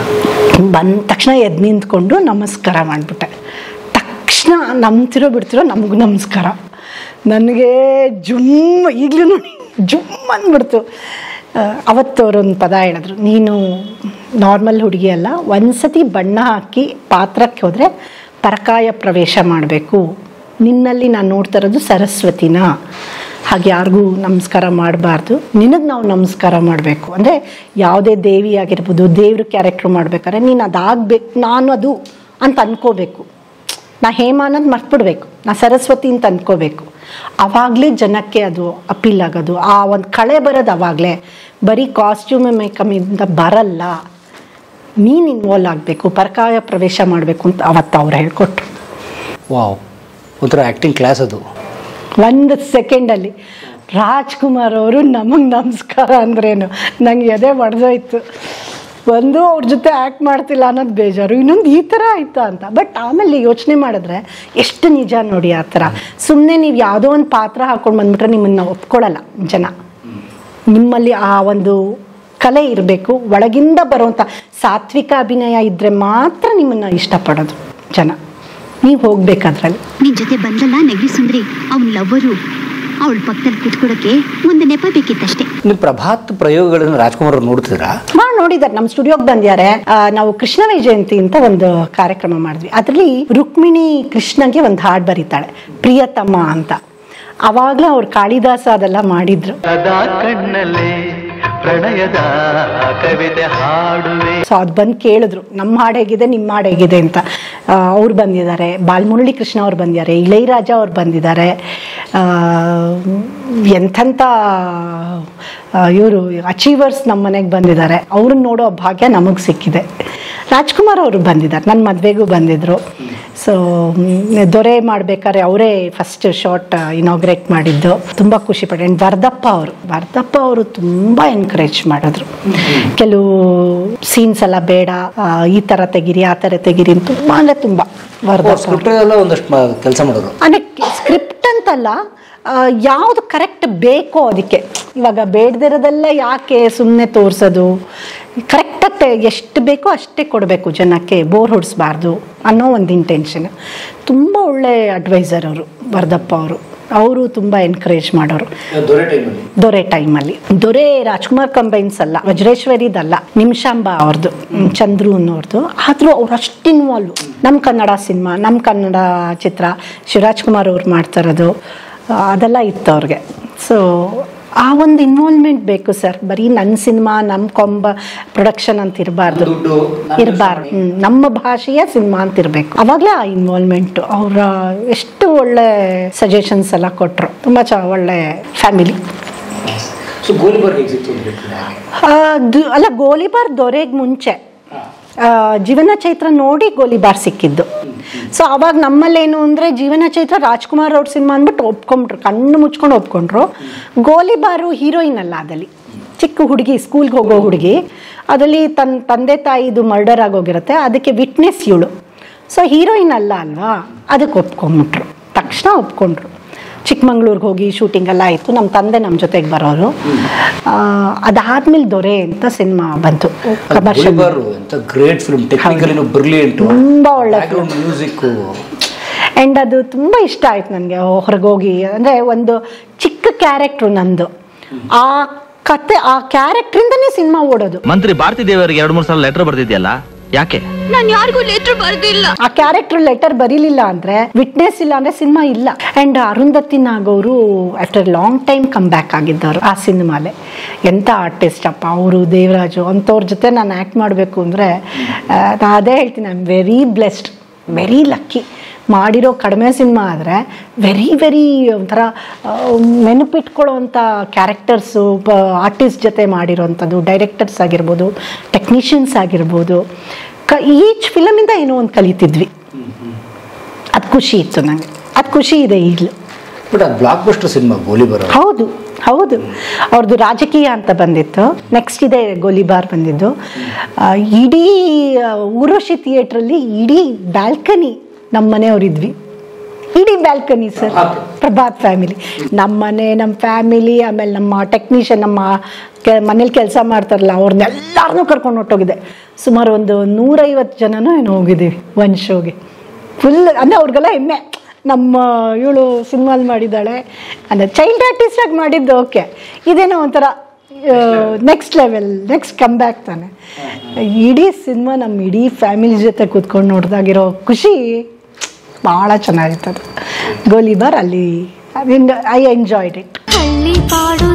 ಬಂದ ತಕ್ಷಣ ಎದ್ದು ನಿಂತ್ಕೊಂಡು ನಮಸ್ಕಾರ ಮಾಡಿಬಿಟ್ಟೆ ತಕ್ಷಣ ನಂಬ್ತಿರೋ ಬಿಡ್ತಿರೋ ನಮಗೂ ನಮಸ್ಕಾರ ನನಗೆ ಜುಮ್ ಈಗಲೂ ನೋಡಿ ಜುಮ್ ಅಂದ್ಬಿಡ್ತು ಆ, ಅವತ್ತು ಅವರೊಂದು ಪದ ಹೇಳಿದ್ರು ನೀನು ನಾರ್ಮಲ್ ಹುಡುಗಿ ಅಲ್ಲ ಒಂದ್ಸತಿ ಬಣ್ಣ ಹಾಕಿ ಪಾತ್ರಕ್ಕೆ ಹೋದರೆ ಪರಕಾಯ ಪ್ರವೇಶ ಮಾಡಬೇಕು ನಿನ್ನಲ್ಲಿ ನಾನು ನೋಡ್ತಾ ಇರೋದು ಸರಸ್ವತಿನ ಹಾಗೆ ಯಾರಿಗೂ ನಮಸ್ಕಾರ ಮಾಡಬಾರ್ದು ನಿನಗೆ ನಾವು ನಮಸ್ಕಾರ ಮಾಡಬೇಕು ಅಂದರೆ ಯಾವುದೇ ದೇವಿ ಆಗಿರ್ಬೋದು ದೇವ್ರ ಕ್ಯಾರೆಕ್ಟ್ರ್ ಮಾಡ್ಬೇಕಾದ್ರೆ ನೀನು ಅದಾಗಬೇಕು ನಾನು ಅದು ಅಂತ ಅನ್ಕೋಬೇಕು ನಾ ಹೇಮ ಅನ್ನೋದು ಮರ್ತ್ಬಿಡ್ಬೇಕು ನಾ ಸರಸ್ವತಿ ಅಂತ ಅನ್ಕೋಬೇಕು ಆವಾಗಲೇ ಜನಕ್ಕೆ ಅದು ಅಪೀಲ್ ಆಗೋದು ಆ ಒಂದು ಕಳೆ ಬರೋದು ಆವಾಗಲೇ ಬರೀ ಕಾಸ್ಟ್ಯೂಮ್ ಮೇಕಮಿಂದ ಬರಲ್ಲ ನೀನು ಇನ್ವಾಲ್ವ್ ಆಗಬೇಕು ಪರಕಾಯ ಪ್ರವೇಶ ಮಾಡಬೇಕು ಅಂತ ಅವತ್ತು ಅವ್ರು ಹೇಳ್ಕೊಟ್ರು ವಾವ್ ಒಂಥರ ಆ್ಯಕ್ಟಿಂಗ್ ಕ್ಲಾಸ್ ಅದು ಒಂದು ಸೆಕೆಂಡಲ್ಲಿ ರಾಜ್ಕುಮಾರ್ ಅವರು ನಮಗೆ ನಮಸ್ಕಾರ ಅಂದ್ರೇನು ನಂಗೆ ಎದೆ ಒಡೆದೋಯ್ತು ಒಂದು ಅವ್ರ ಜೊತೆ ಆ್ಯಕ್ಟ್ ಮಾಡ್ತಿಲ್ಲ ಅನ್ನೋದು ಬೇಜಾರು ಇನ್ನೊಂದು ಈ ಥರ ಆಯ್ತಾ ಅಂತ ಬಟ್ ಆಮೇಲೆ ಯೋಚನೆ ಮಾಡಿದ್ರೆ ಎಷ್ಟು ನಿಜ ನೋಡಿ ಆ ಥರ ಸುಮ್ಮನೆ ನೀವು ಯಾವುದೋ ಒಂದು ಪಾತ್ರ ಹಾಕೊಂಡು ಬಂದ್ಬಿಟ್ರೆ ನಿಮ್ಮನ್ನು ಒಪ್ಕೊಳ್ಳಲ್ಲ ಜನ ನಿಮ್ಮಲ್ಲಿ ಆ ಒಂದು ಕಲೆ ಇರಬೇಕು ಒಳಗಿಂದ ಬರುವಂಥ ಸಾತ್ವಿಕ ಅಭಿನಯ ಇದ್ದರೆ ಮಾತ್ರ ನಿಮ್ಮನ್ನು ಇಷ್ಟಪಡೋದು ಜನ ನೀವು ಹೋಗ್ಬೇಕಾದ್ರಲ್ಲಿ ನಿನ್ ಜೊತೆ ಬಂದಲ್ಲ ನೆಗ್ಲಿ ಸುಂದ್ರಿ ಅವ್ನ್ ಲವ್ವರು ಅವಳ ಪಕ್ಕದಲ್ಲಿ ಕುತ್ಕೊಡಕ್ಕೆ ಒಂದು ನೆಪ ಬೇಕಿತ್ತಷ್ಟೇ ನೀವು ಪ್ರಭಾತ್ ಪ್ರಯೋಗಗಳನ್ನು ರಾಜ್ಕುಮಾರ್ ಅವ್ರು ನೋಡ್ತಿದ್ರಾ ಮಾಡಿ ನೋಡಿದ್ದಾರೆ ನಮ್ಮ ಸ್ಟುಡಿಯೋಗೆ ಬಂದ್ಯಾರೆ ಆ, ನಾವು ಕೃಷ್ಣವೇ ಜಯಂತಿ ಅಂತ ಒಂದು ಕಾರ್ಯಕ್ರಮ ಮಾಡಿದ್ವಿ ಅದರಲ್ಲಿ ರುಕ್ಮಿಣಿ ಕೃಷ್ಣಗೆ ಒಂದು ಹಾಡು ಬರೀತಾಳೆ ಪ್ರಿಯತಮ ಅಂತ ಅವಾಗಲೇ ಅವ್ರು ಕಾಳಿದಾಸ ಅದೆಲ್ಲ ಮಾಡಿದ್ರು ಸದಾ ಕಣ್ಣಲ್ಲೇ ಪ್ರಣಯದ ಕವಿತೆ ಹಾಡುವೆ ಸೊ ಅದು ಬಂದು ಕೇಳಿದ್ರು ನಮ್ಮ ಹಾಡು ಹೇಗಿದೆ ನಿಮ್ಮ ಹಾಡು ಹೇಗಿದೆ ಅಂತ ಅವ್ರು ಬಂದಿದ್ದಾರೆ ಬಾಲ್ಮುರಳಿ ಕೃಷ್ಣ ಅವ್ರು ಬಂದಿದ್ದಾರೆ ಇಳೈರಾಜ ಅವ್ರು ಬಂದಿದ್ದಾರೆ ಆ, ಎಂಥೆಂಥ ಇವರು ಅಚೀವರ್ಸ್ ನಮ್ಮ ಮನೆಗೆ ಬಂದಿದ್ದಾರೆ ಅವ್ರನ್ನ ನೋಡೋ ಭಾಗ್ಯ ನಮಗೆ ಸಿಕ್ಕಿದೆ ರಾಜ್ಕುಮಾರ್ ಅವರು ಬಂದಿದ್ದಾರೆ ನನ್ನ ಮದುವೆಗೂ ಬಂದಿದ್ದರು ಸೊ ದೊರೆ ಮಾಡ್ಬೇಕಾದ್ರೆ ಅವರೇ ಫಸ್ಟ್ ಶಾರ್ಟ್ ಇನಾಗ್ರೇಟ್ ಮಾಡಿದ್ದು ತುಂಬ ಖುಷಿ ಪಟ್ಟೆ And ವರದಪ್ಪ ಅವರು ವರದಪ್ಪ ಅವರು ತುಂಬ ಎನ್ಕರೇಜ್ ಮಾಡಿದ್ರು ಕೆಲವು ಸೀನ್ಸ್ ಎಲ್ಲ ಬೇಡ ಆ, ಈ ಥರ ತೆಗಿರಿ ಆ ಥರ ತೆಗಿರಿ ಅಂತ ತುಂಬ ಅಂದರೆ ತುಂಬ ವರದಪ್ಪ ಅವ್ರು. ಸ್ಕ್ರಿಪ್ಟ್ ಎಲ್ಲ ಒಂದಷ್ಟು ಕೆಲಸ ಮಾಡೋರು ಅಂದರೆ ಸ್ಕ್ರಿಪ್ಟ್ ಅಂತಲ್ಲ ಯಾವುದು ಕರೆಕ್ಟ್ ಬೇಕೋ ಅದಕ್ಕೆ ಇವಾಗ ಬೇಡದಿರೋದೆಲ್ಲ ಯಾಕೆ ಸುಮ್ಮನೆ ತೋರಿಸೋದು ಕರೆಕ್ಟಾಗಿ ಎಷ್ಟು ಬೇಕೋ ಅಷ್ಟೇ ಕೊಡಬೇಕು ಜನಕ್ಕೆ ಬೋರ್ ಹೊಡಿಸ್ಬಾರ್ದು ಅನ್ನೋ ಒಂದು ಇಂಟೆನ್ಷನ್ ತುಂಬ ಒಳ್ಳೆ ಅಡ್ವೈಸರ್ ಅವರು ವರದಪ್ಪ ಅವರು ಅವರು ತುಂಬ ಎನ್ಕರೇಜ್ ಮಾಡೋರು ದೊರೆ ಟೈಮಲ್ಲಿ ದೊರೆ ಟೈಮಲ್ಲಿ ದೊರೆ ರಾಜ್ಕುಮಾರ್ ಕಂಬೈನ್ಸ್ ಅಲ್ಲ ವಜ್ರೇಶ್ವರಿದಲ್ಲ ನಿಮಿಷಾಂಬ ಅವ್ರದ್ದು ಹ್ಮ್, ಚಂದ್ರು ಅನ್ನೋರ್ದು ಆದರೂ ಅವ್ರು ಅಷ್ಟು ಇನ್ವಾಲ್ವ್ ನಮ್ಮ ಕನ್ನಡ ಸಿನಿಮಾ ನಮ್ಮ ಕನ್ನಡ ಚಿತ್ರ ಶಿವರಾಜ್ ಕುಮಾರ್ ಅವ್ರು ಮಾಡ್ತಾ ಇರೋದು ಆ, ಅದೆಲ್ಲ ಇತ್ತು ಅವ್ರಿಗೆ ಸೊ ಆ ಒಂದು ಇನ್ವಾಲ್ವ್ಮೆಂಟ್ ಬೇಕು ಸರ್ ಬರೀ ನನ್ನ ಸಿನಿಮಾ ನಮ್ಮ ಕೊಂಬ ಪ್ರೊಡಕ್ಷನ್ ಅಂತ ಇರಬಾರ್ದು ಇರಬಾರ್ದು ನಮ್ಮ ಭಾಷೆಯ ಸಿನಿಮಾ ಅಂತ ಇರಬೇಕು ಅವಾಗಲೇ ಆ ಇನ್ವಾಲ್ವ್ಮೆಂಟು ಅವರ ಎಷ್ಟು ಒಳ್ಳೆ ಸಜೆಷನ್ಸ್ ಎಲ್ಲ ಕೊಟ್ಟರು ತುಂಬ ಚ ಒಳ್ಳೆ ಫ್ಯಾಮಿಲಿ ಸೊ ಗೋಲಿಬಾರ್ ಹೇಗೆ ಸಿಕ್ತು ಅಂತ ಹೇಳ್ತೀನಿ ಆ, ದು- ಅಲ್ಲ ಗೋಲಿಬಾರ್ ದೊರೆಗೆ ಮುಂಚೆ ಆ, ಜೀವನ ಚೈತ್ರ ನೋಡಿ ಗೋಲಿಬಾರ್ ಸಿಕ್ಕಿದ್ದು ಸೊ ಅವಾಗ ನಮ್ಮಲ್ಲೇನು ಅಂದರೆ ಜೀವನ ಚೈತ್ರ ರಾಜ್ಕುಮಾರ್ ಅವ್ರ ಸಿನಿಮಾ ಅಂದ್ಬಿಟ್ಟು ಒಪ್ಕೊಂಡ್ರು ಕಣ್ಣು ಮುಚ್ಕೊಂಡು ಒಪ್ಕೊಂಡ್ರು ಗೋಲಿಬಾರು ಹೀರೋಯಿನ್ ಅಲ್ಲ ಅದಲ್ಲಿ ಚಿಕ್ಕ ಹುಡುಗಿ ಸ್ಕೂಲ್ಗೆ ಹೋಗೋ ಹುಡುಗಿ ಅದರಲ್ಲಿ ತನ್ನ ತಂದೆ ತಾಯಿದು ಮರ್ಡರ್ ಆಗೋಗಿರುತ್ತೆ ಅದಕ್ಕೆ ವಿಟ್ನೆಸ್ ಇವಳು ಸೊ ಹೀರೋಯಿನ್ ಅಲ್ಲ ಅಲ್ವಾ ಅದಕ್ಕೆ ಒಪ್ಕೊಂಬಿಟ್ರು ತಕ್ಷಣ ಒಪ್ಕೊಂಡ್ರು ಚಿಕ್ಕಮಂಗ್ಳೂರ್ಗೆ ಹೋಗಿ ಶೂಟಿಂಗ್ ಎಲ್ಲ ಆಯಿತು ನಮ್ಮ ತಂದೆ ನಮ್ಮ ಜೊತೆಗೆ ಬರೋರು ಆ, ಅದಾದ್ಮೇಲೆ ದೊರೆ ಅಂತ ಸಿನಿಮಾ ಬಂತು ಕಮರ್ಷಿಯಲ್ ಗೋಲಿಬಾರ್ ಅಂತ ಗ್ರೇಟ್ ಫಿಲ್ಮ್ ಟೆಕ್ನಿಕಲಿ ಬ್ರಿಲಿಯಂಟ್ ತುಂಬಾ ಒಳ್ಳೆ ಬ್ಯಾಕ್ಗ್ರೌಂಡ್ ಮ್ಯೂಸಿಕ್ ಆ್ಯಂಡ್ ಅದು ತುಂಬ ಇಷ್ಟ ಆಯ್ತು ನನಗೆ ಹೊರಗೋಗಿ ಅಂದರೆ ಒಂದು ಚಿಕ್ಕ ಕ್ಯಾರೆಕ್ಟ್ರು ನಂದು ಆ ಕತೆ ಆ ಕ್ಯಾರೆಕ್ಟ್ರಿಂದನೇ ಸಿನಿಮಾ ಓಡೋದು ಮಂತ್ರಿ ಭಾರತಿ ದೇವರಿಗೆ ಎರಡು ಮೂರು ಸಲ ಲೆಟರ್ ಬರ್ತಿದ್ಯಲ್ಲ ಯಾಕೆ ನಾನು ಯಾರಿಗೂ ಲೆಟ್ರ್ ಬರ್ದಿಲ್ಲ ಆ ಕ್ಯಾರೆಕ್ಟರ್ ಲೆಟರ್ ಬರೀಲಿಲ್ಲ ಅಂದ್ರೆ ವಿಟ್ನೆಸ್ ಇಲ್ಲ ಅಂದ್ರೆ ಸಿನಿಮಾ ಇಲ್ಲ ಅಂಡ್ ಅರುಂಧತಿ ನಾಗವರು after long time come back ಆಗಿದ್ದವರು ಆ ಸಿನಿಮಾಲೆ ಎಂಥ ಆರ್ಟಿಸ್ಟ್ ಅಪ್ಪ ಅವರು ದೇವರಾಜು ಅಂಥವ್ರ ಜೊತೆ ನಾನು ಆ್ಯಕ್ಟ್ ಮಾಡಬೇಕು ಅಂದರೆ ನಾನು ಅದೇ ಹೇಳ್ತೀನಿ I am very blessed very lucky ಮಾಡಿರೋ ಕಡಿಮೆ ಸಿನಿಮಾ ಆದರೆ ವೆರಿ ವೆರಿ ಒಂಥರ ಆ, ನೆನಪಿಟ್ಕೊಳ್ಳೋವಂಥ ಕ್ಯಾರೆಕ್ಟರ್ಸು ಆರ್ಟಿಸ್ಟ್ ಜೊತೆ ಮಾಡಿರೋವಂಥದ್ದು ಡೈರೆಕ್ಟರ್ಸ್ ಆಗಿರ್ಬೋದು ಟೆಕ್ನಿಷಿಯನ್ಸ್ ಆಗಿರ್ಬೋದು ಕ ಈಚ್ ಫಿಲಮಿಂದ ಏನೋ ಒಂದು ಕಲಿತಿದ್ವಿ ಅದು ಖುಷಿ ಇತ್ತು ನನಗೆ ಅದು ಖುಷಿ ಇದೆ ಈಗಲೂ ಬಟ್ ಅದು ಬ್ಲಾಕ್ ಬಸ್ಟರ್ ಸಿನಿಮಾ ಗೋಲಿಬಾರ್ ಹೌದು ಹೌದು ಅವ್ರದ್ದು ರಾಜಕೀಯ ಅಂತ ಬಂದಿತ್ತು ನೆಕ್ಸ್ಟ್ ಇದೆ ಗೋಲಿಬಾರ್ ಬಂದಿದ್ದು ಆ, ಇಡೀ ಆ, ಊರ್ವಶಿ ಥಿಯೇಟ್ರಲ್ಲಿ ಇಡೀ ಬ್ಯಾಲ್ಕನಿ ನಮ್ಮ ಮನೆಯವರಿದ್ವಿ ಇಡೀ ಬ್ಯಾಲ್ಕನಿ ಸರ್ ಪ್ರಭಾತ್ ಫ್ಯಾಮಿಲಿ ನಮ್ಮ ಮನೆ ನಮ್ಮ ಫ್ಯಾಮಿಲಿ ಆಮೇಲೆ ನಮ್ಮ ಟೆಕ್ನಿಷಿಯನ್ ನಮ್ಮ ಕೆ ಮನೇಲಿ ಕೆಲಸ ಮಾಡ್ತಾರಲ್ಲ ಅವ್ರನ್ನೆಲ್ಲರನ್ನೂ ಕರ್ಕೊಂಡು ಹೊಟ್ಟೋಗಿದೆ ಸುಮಾರು ಒಂದು ನೂರೈವತ್ತು ಜನನೂ ಏನು ಹೋಗಿದ್ದೀವಿ ಒಂದು ಶೋಗೆ ಫುಲ್ ಅಂದರೆ ಅವ್ರಿಗೆಲ್ಲ ಹೆಮ್ಮೆ ನಮ್ಮ ಇವಳು ಸಿನಿಮಾಲ್ ಮಾಡಿದ್ದಾಳೆ ಅಂದರೆ ಚೈಲ್ಡ್ ಆರ್ಟಿಸ್ಟ್ ಆಗಿ ಮಾಡಿದ್ದು ಓಕೆ ಇದೇನೋ ಒಂಥರ next level next come back ತಾನೆ ಇಡೀ ಸಿನಿಮಾ ನಮ್ಮ ಇಡೀ ಫ್ಯಾಮಿಲಿ ಜೊತೆ ಕೂತ್ಕೊಂಡು ನೋಡ್ದಾಗಿರೋ ಖುಷಿ ಭಾಳ ಚೆನ್ನಾಗಿತ್ತು ಗೋಲಿಬಾರ್ ಅಲ್ಲಿ ಐ ಎಂಜಾಯ್ಡ್ ಇಟ್ ಹಳ್ಳಿ ಪಾಡು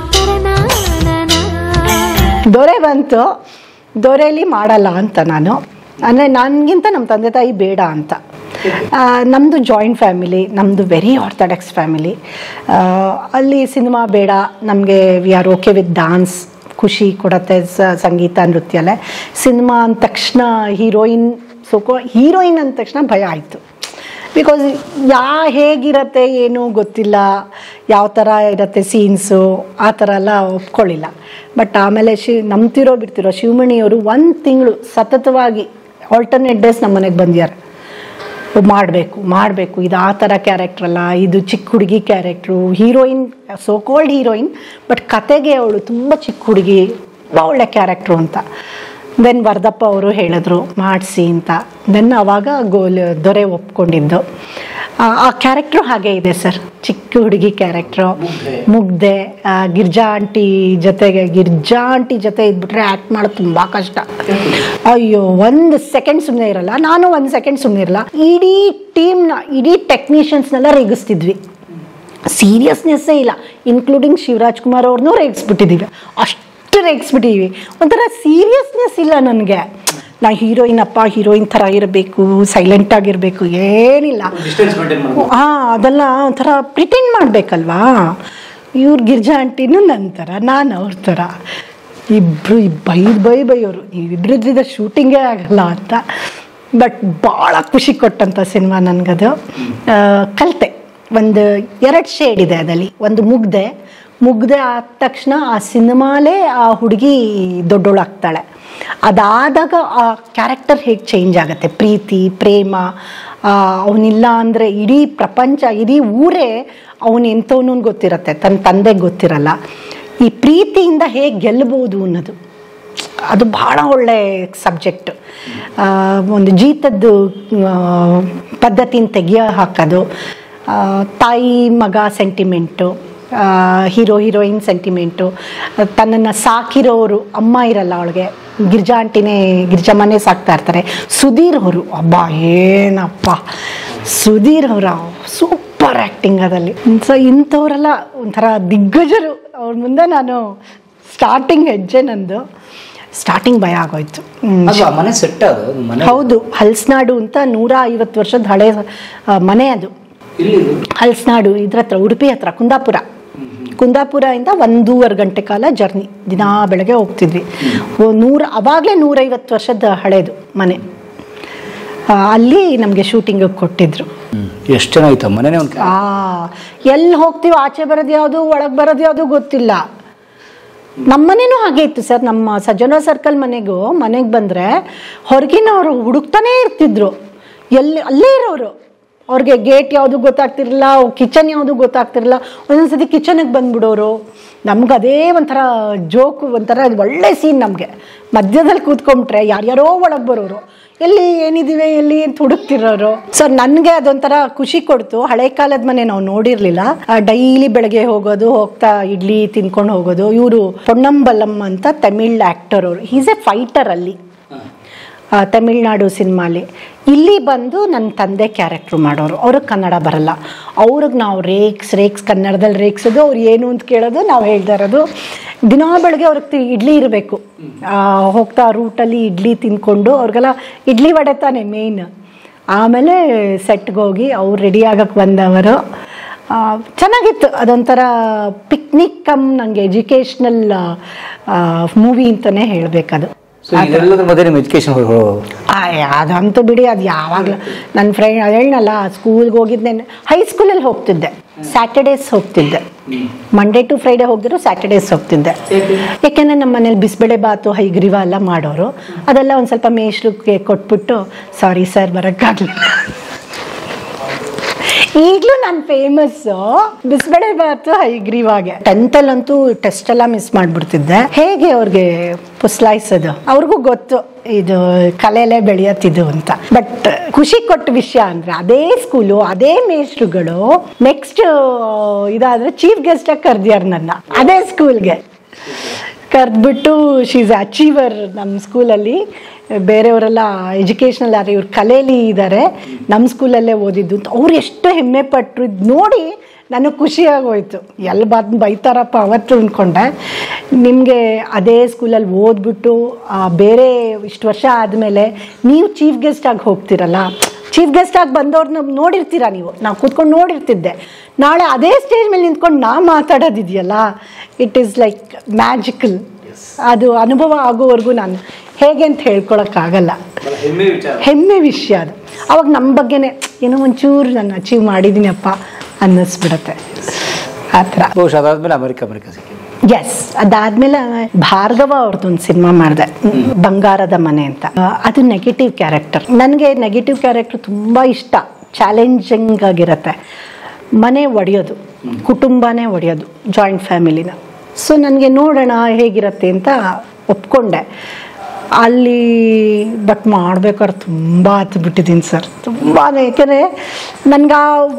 ದೊರೆ ಬಂತು ದೊರೆಯಲ್ಲಿ ಮಾಡಲ್ಲ ಅಂತ ನಾನು ಅಂದರೆ ನನಗಿಂತ ನಮ್ಮ ತಂದೆ ತಾಯಿ ಬೇಡ ಅಂತ ನಮ್ಮದು ಜಾಯಿಂಟ್ ಫ್ಯಾಮಿಲಿ ನಮ್ಮದು ವೆರಿ ಆರ್ಥೋಡಾಕ್ಸ್ ಫ್ಯಾಮಿಲಿ ಅಲ್ಲಿ ಸಿನಿಮಾ ಬೇಡ ನಮಗೆ we are okay with dance ಖುಷಿ ಕೊಡತ್ತೆ ಸ- ಸಂಗೀತ ನೃತ್ಯಲೆ ಸಿನಿಮಾ ಅಂದ ತಕ್ಷಣ ಹೀರೋಯಿನ್ ಸೋಕೋ ಹೀರೋಯಿನ್ ಅಂದ ತಕ್ಷಣ ಭಯ ಆಯಿತು ಬಿಕಾಸ್ ಯಾ ಹೇಗಿರತ್ತೆ ಏನು ಗೊತ್ತಿಲ್ಲ ಯಾವ ಥರ ಇರತ್ತೆ ಸೀನ್ಸು ಆ ಥರ ಎಲ್ಲ ಒಪ್ಕೊಳ್ಳಿಲ್ಲ ಬಟ್ ಆಮೇಲೆ ಶಿ ನಂಬ್ತಿರೋ ಬಿಡ್ತಿರೋ ಶಿವಮಣಿಯವರು ಒಂದು ತಿಂಗಳು ಸತತವಾಗಿ ಆಲ್ಟರ್ನೇಟ್ ಡೇಸ್ ನಮ್ಮ ಮನೆಗೆ ಬಂದ್ಯಾರ ಮಾಡಬೇಕು ಮಾಡಬೇಕು ಇದು ಆ ಥರ ಕ್ಯಾರೆಕ್ಟ್ರ್ ಅಲ್ಲ ಇದು ಚಿಕ್ಕ ಹುಡುಗಿ character heroine so cold heroine but ಕತೆಗೆ ಅವಳು ತುಂಬ ಚಿಕ್ಕ ಹುಡುಗಿ ತುಂಬ ಒಳ್ಳೆ ಕ್ಯಾರೆಕ್ಟ್ರು ಅಂತ ದೆನ್ ವರದಪ್ಪ ಅವರು ಹೇಳಿದ್ರು ಮಾಡಿಸಿ ಅಂತ ದೆನ್ ಅವಾಗ ಗೋಲ್ ದೊರೆ ಒಪ್ಕೊಂಡಿದ್ದು ಆ, ಆ ಕ್ಯಾರೆಕ್ಟ್ರು ಹಾಗೆ ಇದೆ ಸರ್ ಚಿಕ್ಕ ಹುಡುಗಿ ಕ್ಯಾರೆಕ್ಟ್ರು ಮುಗ್ದೆ ಆ, ಗಿರ್ಜಾ ಆಂಟಿ ಜೊತೆಗೆ ಗಿರ್ಜಾ ಆಂಟಿ ಜೊತೆ ಇದ್ಬಿಟ್ರೆ ಆ್ಯಕ್ಟ್ ಮಾಡೋದು ತುಂಬ ಕಷ್ಟ ಅಯ್ಯೋ ಒಂದು ಸೆಕೆಂಡ್ ಸುಮ್ಮನೆ ಇರಲ್ಲ ನಾನು ಒಂದು ಸೆಕೆಂಡ್ ಸುಮ್ಮನೆ ಇರಲ್ಲ ಇಡೀ ಟೀಮ್ನ ಇಡೀ ಟೆಕ್ನಿಷಿಯನ್ಸ್ನೆಲ್ಲ ರೇಗಿಸ್ತಿದ್ವಿ ಸೀರಿಯಸ್ನೆಸ್ಸೇ ಇಲ್ಲ ಇನ್ಕ್ಲೂಡಿಂಗ್ ಶಿವರಾಜ್ ಕುಮಾರ್ ಅವ್ರನ್ನೂ ರೇಗಿಸ್ಬಿಟ್ಟಿದ್ದೀವಿ ಅಷ್ಟು ರೇಗಿಸ್ಬಿಟ್ಟಿದ್ದೀವಿ ಒಂಥರ ಸೀರಿಯಸ್ನೆಸ್ ಇಲ್ಲ ನನಗೆ ನಾ ಹೀರೋಯಿನ್ ಅಪ್ಪ ಹೀರೋಯಿನ್ ಥರ ಇರಬೇಕು ಸೈಲೆಂಟ್ ಆಗಿರಬೇಕು ಏನಿಲ್ಲ ಡಿಸ್ಟೆನ್ಸ್ ಮೇಂಟೈನ್ ಮಾಡಬೇಕು ಹಾಂ ಅದೆಲ್ಲ ಒಂಥರ ಪ್ರಿಟೆಂಡ್ ಮಾಡಬೇಕಲ್ವಾ ಇವ್ರ ಗಿರ್ಜಾ ಆಂಟಿನೂ ನನ್ನ ಥರ ನಾನು ಅವ್ರ ಥರ ಇಬ್ಬರು ಬೈದು ಬೈ ಬೈಯೋರು ನೀವಿಬ್ಬರಿದ್ದ ಶೂಟಿಂಗೇ ಆಗಲ್ಲ ಅಂತ ಬಟ್ ಭಾಳ ಖುಷಿ ಕೊಟ್ಟಂಥ ಸಿನಿಮಾ ನನಗದು ಆ, ಕಲಿತೆ ಒಂದು ಎರಡು ಶೇಡ್ ಇದೆ ಅದಲ್ಲಿ ಒಂದು ಮುಗ್ದೆ ಮುಗ್ದೆ ಆದ ತಕ್ಷಣ ಆ ಸಿನಿಮಾಲೇ ಆ ಹುಡುಗಿ ದೊಡ್ಡೋಳಾಗ್ತಾಳೆ ಅದಾದಾಗ ಆ ಕ್ಯಾರೆಕ್ಟರ್ ಹೇಗೆ ಚೇಂಜ್ ಆಗುತ್ತೆ ಪ್ರೀತಿ ಪ್ರೇಮ ಅವನಿಲ್ಲ ಅಂದರೆ ಇಡೀ ಪ್ರಪಂಚ ಇಡೀ ಊರೇ ಅವನು ಎಂಥವನು ಗೊತ್ತಿರತ್ತೆ ತನ್ನ ತಂದೆಗೆ ಗೊತ್ತಿರಲ್ಲ ಈ ಪ್ರೀತಿಯಿಂದ ಹೇಗೆ ಗೆಲ್ಲಬಹುದು ಅನ್ನೋದು ಅದು ಭಾಳ ಒಳ್ಳೆ ಸಬ್ಜೆಕ್ಟ್ ಒಂದು ಜೀತದ್ದು ಆ, ಪದ್ಧತಿನ ತೆಗಿಯೋ ಹಾಕೋದು ಆ, ತಾಯಿ ಮಗ ಸೆಂಟಿಮೆಂಟು ಹೀರೋ ಹೀರೋಯಿನ್ ಸೆಂಟಿಮೆಂಟು ತನ್ನನ್ನು ಸಾಕಿರೋರು ಅಮ್ಮ ಇರಲ್ಲ ಅವಳಿಗೆ ಗಿರ್ಜಾ ಆಂಟಿನೇ ಗಿರ್ಜಮ್ಮನೇ ಸಾಕ್ತಾ ಇರ್ತಾರೆ ಸುಧೀರ್ ಅವರು ಅಬ್ಬಾ ಏನಪ್ಪ ಸುಧೀರ್ ಅವರ ಸೂಪರ್ ಆ್ಯಕ್ಟಿಂಗ್ ಅದಲ್ಲಿ ಸೊ ಇಂಥವರೆಲ್ಲ ಒಂಥರ ದಿಗ್ಗಜರು ಅವ್ರ ಮುಂದೆ ನಾನು ಸ್ಟಾರ್ಟಿಂಗ್ ಹೆಜ್ಜೆ ನಂದು ಸ್ಟಾರ್ಟಿಂಗ್ ಭಯ ಆಗೋಯ್ತು ಹ್ಮ್. ಅದು ಆ ಮನೆ ಸೆಟ್ ಅದು ಅದು ಮನೆ ಹೌದು ಹಲ್ಸ್ನಾಡು ಅಂತ ನೂರ ಐವತ್ತು ವರ್ಷದ ಹಳೆ ಆ, ಮನೆ ಅದು ಇಲ್ಲಿ ಹಲ್ಸ್ನಾಡು ಇದ್ರ ಹತ್ರ ಉಡುಪಿ ಹತ್ರ ಕುಂದಾಪುರ ಕುಂದಾಪುರದಿಂದ ಒಂದೂವರೆ ಗಂಟೆ ಕಾಲ ಜರ್ನಿ ದಿನಾ ಬೆಳಗ್ಗೆ ಹೋಗ್ತಿದ್ವಿ ಓ- ನೂರ ಅವಾಗಲೇ ನೂರೈವತ್ತು ವರ್ಷದ ಹಳೇದು ಮನೆ ಆ, ಅಲ್ಲಿ ನಮಗೆ ಶೂಟಿಂಗಿಗೆ ಕೊಟ್ಟಿದ್ರು ಎಷ್ಟು ಜನ ಆಯ್ತು ಮನೆನೇ ಒಂದು ಆ ಎಲ್ಲಿ ಹೋಗ್ತೀವಿ ಆಚೆ ಬರೋದು ಯಾವುದು ಒಳಗೆ ಬರೋದು ಯಾವುದು ಗೊತ್ತಿಲ್ಲ ನಮ್ಮನೇನೂ ಹಾಗೆ ಇತ್ತು ಸರ್ ನಮ್ಮ ಸಜ್ಜನ ಸರ್ಕಲ್ ಮನೆಗೂ ಮನೆಗೆ ಬಂದರೆ ಹೊರಗಿನವರು ಹುಡುಕ್ತಾನೇ ಇರ್ತಿದ್ರು ಎಲ್ಲಿ ಅಲ್ಲೇ ಇರೋರು ಅವ್ರಿಗೆ ಗೇಟ್ ಯಾವುದು ಗೊತ್ತಾಗ್ತಿರಲಿಲ್ಲ ಕಿಚನ್ ಯಾವುದು ಗೊತ್ತಾಗ್ತಿರಲಿಲ್ಲ ಒಂದೊಂದ್ಸತಿ ಕಿಚನಿಗೆ ಬಂದ್ಬಿಡೋರು ನಮ್ಗೆ ಅದೇ ಒಂಥರ ಜೋಕು ಒಂಥರ ಒಳ್ಳೆ ಸೀನ್ ನಮಗೆ ಮಧ್ಯದಲ್ಲಿ ಕೂತ್ಕೊಂಡ್ರೆ ಯಾರ್ಯಾರೋ ಒಳಗೆ ಬರೋರು ಎಲ್ಲಿ ಏನಿದ್ದೀವಿ ಎಲ್ಲಿ ಅಂತ ಹುಡುಕ್ತಿರೋರು ಸೊ ನನಗೆ ಅದೊಂಥರ ಖುಷಿ ಕೊಡ್ತು ಹಳೆ ಕಾಲದ ಮನೆ ನಾವು ನೋಡಿರ್ಲಿಲ್ಲ ಡೈಲಿ ಬೆಳಗ್ಗೆ ಹೋಗೋದು ಹೋಗ್ತಾ ಇಡ್ಲಿ ತಿನ್ಕೊಂಡು ಹೋಗೋದು ಇವರು ಪೊನ್ನಂಬಲಂ ಅಂತ ತಮಿಳ್ ಆ್ಯಕ್ಟರ್ ಅವರು ಈಸ್ ಎ ಫೈಟರ್ ಅಲ್ಲಿ ಆ, ತಮಿಳ್ನಾಡು ಸಿನಿಮಾಲಿ ಇಲ್ಲಿ ಬಂದು ನನ್ನ ತಂದೆ ಕ್ಯಾರೆಕ್ಟ್ರು ಮಾಡೋರು ಅವ್ರಿಗೆ ಕನ್ನಡ ಬರಲ್ಲ ಅವ್ರಿಗೆ ನಾವು ರೇಕ್ಸ್ ರೇಕ್ಸ್ ಕನ್ನಡದಲ್ಲಿ ರೇಕ್ಸೋದು ಅವ್ರು ಏನು ಅಂತ ಕೇಳೋದು ನಾವು ಹೇಳ್ತಾ ಇರೋದು ದಿನಾ ಬೆಳಗ್ಗೆ ಅವ್ರಿಗೆ ತಿ- ಇಡ್ಲಿ ಇರಬೇಕು ಹೋಗ್ತಾ ರೂಟಲ್ಲಿ ಇಡ್ಲಿ ತಿನ್ಕೊಂಡು ಅವ್ರಿಗೆಲ್ಲ ಇಡ್ಲಿ ವಡೆ ತಾನೆ ಮೇಯ್ನ್ ಆಮೇಲೆ ಸೆಟ್ಗೆ ಹೋಗಿ ಅವ್ರು ರೆಡಿ ಆಗಕ್ಕೆ ಬಂದವರು ಆ, ಚೆನ್ನಾಗಿತ್ತು ಅದೊಂಥರ ಪಿಕ್ನಿಕ್ ಕಮ್ ನನಗೆ ಎಜುಕೇಷ್ನಲ್ ಮೂವಿ ಅಂತಲೇ ಹೇಳಬೇಕದು ಸೊ ಇದೆಲ್ಲದ್ರ ಮಧ್ಯೆ ನಿಮ್ಮ ಎಜುಕೇಶನ್ ಆಯ್ ಅದಂತೂ ಬಿಡಿ ಅದು ಯಾವಾಗಲೂ ನನ್ನ ಫ್ರೆಂಡ್ ಅದು ಹೇಳಲ್ಲ ಸ್ಕೂಲ್ಗೆ ಹೋಗಿದ್ದೆ ಹೈಸ್ಕೂಲಲ್ಲಿ ಹೋಗ್ತಿದ್ದೆ ಸ್ಯಾಟರ್ಡೇಸ್ ಹೋಗ್ತಿದ್ದೆ ಮಂಡೇ ಟು ಫ್ರೈಡೇ ಹೋಗಿದ್ರು ಸ್ಯಾಟರ್ಡೇಸ್ ಹೋಗ್ತಿದ್ದೆ ಯಾಕೆಂದರೆ ನಮ್ಮ ಮನೇಲಿ ಬಿಸಿಬೇಳೆ ಬಾತು ಹೈಗ್ರೀವ ಎಲ್ಲ ಮಾಡೋರು ಅದೆಲ್ಲ ಒಂದು ಸ್ವಲ್ಪ ಮೇಷ್ರಿಗೆ ಕೊಟ್ಬಿಟ್ಟು ಸಾರಿ ಸರ್ ಬರೋಕ್ಕಾಗಲಿಲ್ಲ ಈಗಲೂ ನಾನು ಫೇಮಸ್ಸು ಬಿಸಿಬೇಳೆ ಬಾತು ಹೈಗ್ರೀವಾಗೆ ಟೆಂತಲ್ಲಂತೂ ಟೆಸ್ಟ್ ಎಲ್ಲ ಮಿಸ್ ಮಾಡಿಬಿಡ್ತಿದ್ದೆ ಹೇಗೆ ಅವ್ರಿಗೆ ಪುಸ್ಲಾಯಿಸೋದು ಅವ್ರಿಗೂ ಗೊತ್ತು ಇದು ಕಲೆಯಲ್ಲೇ ಬೆಳೆಯತ್ತಿದ್ದು ಅಂತ ಬಟ್ ಖುಷಿ ಕೊಟ್ಟ ವಿಷಯ ಅಂದ್ರೆ ಅದೇ ಸ್ಕೂಲು ಅದೇ ಮೇಷ್ಟ್ರುಗಳು ನೆಕ್ಸ್ಟ್ ಇದಾದ್ರೆ ಚೀಫ್ ಗೆಸ್ಟಾಗಿ ಕರ್ದ್ಯಾರ ನನ್ನ ಅದೇ ಸ್ಕೂಲ್ಗೆ ಕರೆದ್ಬಿಟ್ಟು ಶೀಸ್ ಅಚೀವರ್ ನಮ್ಮ ಸ್ಕೂಲಲ್ಲಿ ಬೇರೆಯವರೆಲ್ಲ ಎಜುಕೇಷ್ನಲ್ ಆದರೆ ಇವ್ರು ಕಲೆಯಲ್ಲಿ ಇದ್ದಾರೆ ನಮ್ಮ ಸ್ಕೂಲಲ್ಲೇ ಓದಿದ್ದು ಅಂತ ಅವ್ರು ಎಷ್ಟು ಹೆಮ್ಮೆ ಪಟ್ಟರು ಇದು ನೋಡಿ ನನಗೆ ಖುಷಿಯಾಗೋಯ್ತು ಎಲ್ಲಿ ಬಂದು ಬೈತಾರಪ್ಪ ಅವತ್ತು ಅಂದ್ಕೊಂಡೆ ನಿಮಗೆ ಅದೇ ಸ್ಕೂಲಲ್ಲಿ ಓದ್ಬಿಟ್ಟು ಆ, ಬೇರೆ ಇಷ್ಟು ವರ್ಷ ಆದಮೇಲೆ ನೀವು ಚೀಫ್ ಗೆಸ್ಟಾಗಿ ಹೋಗ್ತಿರಲ್ಲ ಚೀಫ್ ಗೆಸ್ಟಾಗಿ ಬಂದವ್ರನ್ನ ನೋಡಿರ್ತೀರ ನೀವು ನಾವು ಕೂತ್ಕೊಂಡು ನೋಡಿರ್ತಿದ್ದೆ ನಾಳೆ ಅದೇ ಸ್ಟೇಜ್ ಮೇಲೆ ನಿಂತ್ಕೊಂಡು ನಾ ಮಾತಾಡೋದಿದೆಯಲ್ಲ ಇಟ್ ಈಸ್ ಲೈಕ್ ಮ್ಯಾಜಿಕಲ್ ಅದು ಅನುಭವ ಆಗೋವರೆಗೂ ನಾನು ಹೇಗೆ ಅಂತ ಹೇಳ್ಕೊಳಕ್ಕಾಗಲ್ಲ ಹೆಮ್ಮೆ ವಿಷಯ ಅದು ಅವಾಗ ನಮ್ಮ ಬಗ್ಗೆನೇ ಏನೋ ಒಂಚೂರು ನಾನು ಅಚೀವ್ ಮಾಡಿದ್ದೀನಪ್ಪ ಅನ್ನಿಸ್ಬಿಡತ್ತೆ ಆ ಥರ ಬಹುಶಃ ಅದಾದ್ಮೇಲೆ ಅಮೆರಿಕ ಅಮೆರಿಕ ಸಿಕ್ಕಿದೆ ಎಸ್ ಅದಾದ್ಮೇಲೆ ಭಾರ್ಗವ ಅವ್ರದ್ದೊಂದು ಸಿನಿಮಾ ಮಾಡಿದೆ ಬಂಗಾರದ ಮನೆ ಅಂತ ಆ, ಅದು ನೆಗೆಟಿವ್ ಕ್ಯಾರೆಕ್ಟರ್ ನನಗೆ ನೆಗೆಟಿವ್ ಕ್ಯಾರೆಕ್ಟರ್ ತುಂಬ ಇಷ್ಟ ಚಾಲೆಂಜಿಂಗ್ ಆಗಿರತ್ತೆ ಮನೆ ಒಡೆಯೋದು ಕುಟುಂಬನೇ ಒಡೆಯೋದು ಜಾಯಿಂಟ್ ಫ್ಯಾಮಿಲಿನ ಸೊ ನನಗೆ ನೋಡೋಣ ಹೇಗಿರತ್ತೆ ಅಂತ ಒಪ್ಕೊಂಡೆ ಅಲ್ಲಿ ಬಟ್ ಮಾಡ್ಬೇಕಾದ್ರೆ ತುಂಬ ಹತ್ತು ಬಿಟ್ಟಿದ್ದೀನಿ ಸರ್ ತುಂಬಾ ಯಾಕೆಂದರೆ ನನಗೆ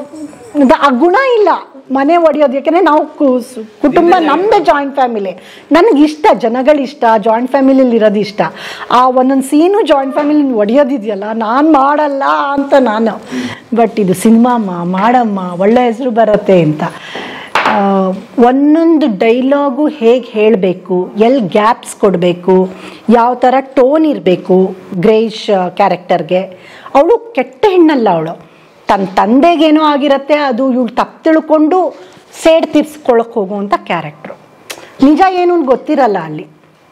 ಆ ಗುಣ ಇಲ್ಲ ಮನೆ ಒಡೆಯೋದು ಯಾಕೆಂದರೆ ನಾವು ಕು- ಸ್- ಕುಟುಂಬ ನಮ್ಮದೇ ಜಾಯಿಂಟ್ ಫ್ಯಾಮಿಲಿ ನನಗೆ ಇಷ್ಟ ಜನಗಳಿಷ್ಟ ಜಾಯಿಂಟ್ ಫ್ಯಾಮಿಲಿಲಿ ಇರೋದು ಇಷ್ಟ ಆ ಒಂದೊಂದು ಸೀನು ಜಾಯಿಂಟ್ ಫ್ಯಾಮಿಲಿ ಒಡೆಯೋದಿದೆಯಲ್ಲ ನಾನು ಮಾಡಲ್ಲ ಅಂತ ನಾನು ಬಟ್ ಇದು ಸಿನಿಮಾಮ್ಮ ಮಾಡಮ್ಮ ಒಳ್ಳೆ ಹೆಸರು ಬರುತ್ತೆ ಅಂತ ಆ, ಒಂದೊಂದು ಡೈಲಾಗು ಹೇಗೆ ಹೇಳಬೇಕು ಎಲ್ಲಿ ಗ್ಯಾಪ್ಸ್ ಕೊಡಬೇಕು ಯಾವ ಥರ ಟೋನ್ ಇರಬೇಕು ಗ್ರೇಷ್ ಕ್ಯಾರೆಕ್ಟರ್ಗೆ ಅವಳು ಕೆಟ್ಟ ಹೆಣ್ಣಲ್ಲ ಅವಳು ತನ್ನ ತಂದೆಗೇನೋ ಆಗಿರತ್ತೆ ಅದು ಇವಳು ತಪ್ಪು ತಿಳ್ಕೊಂಡು ಸೇಡ್ ತೀರ್ಸ್ಕೊಳಕ್ಕೆ ಹೋಗುವಂಥ ಕ್ಯಾರೆಕ್ಟ್ರು ನಿಜ ಏನು ಅಂತ ಗೊತ್ತಿರಲ್ಲ ಅಲ್ಲಿ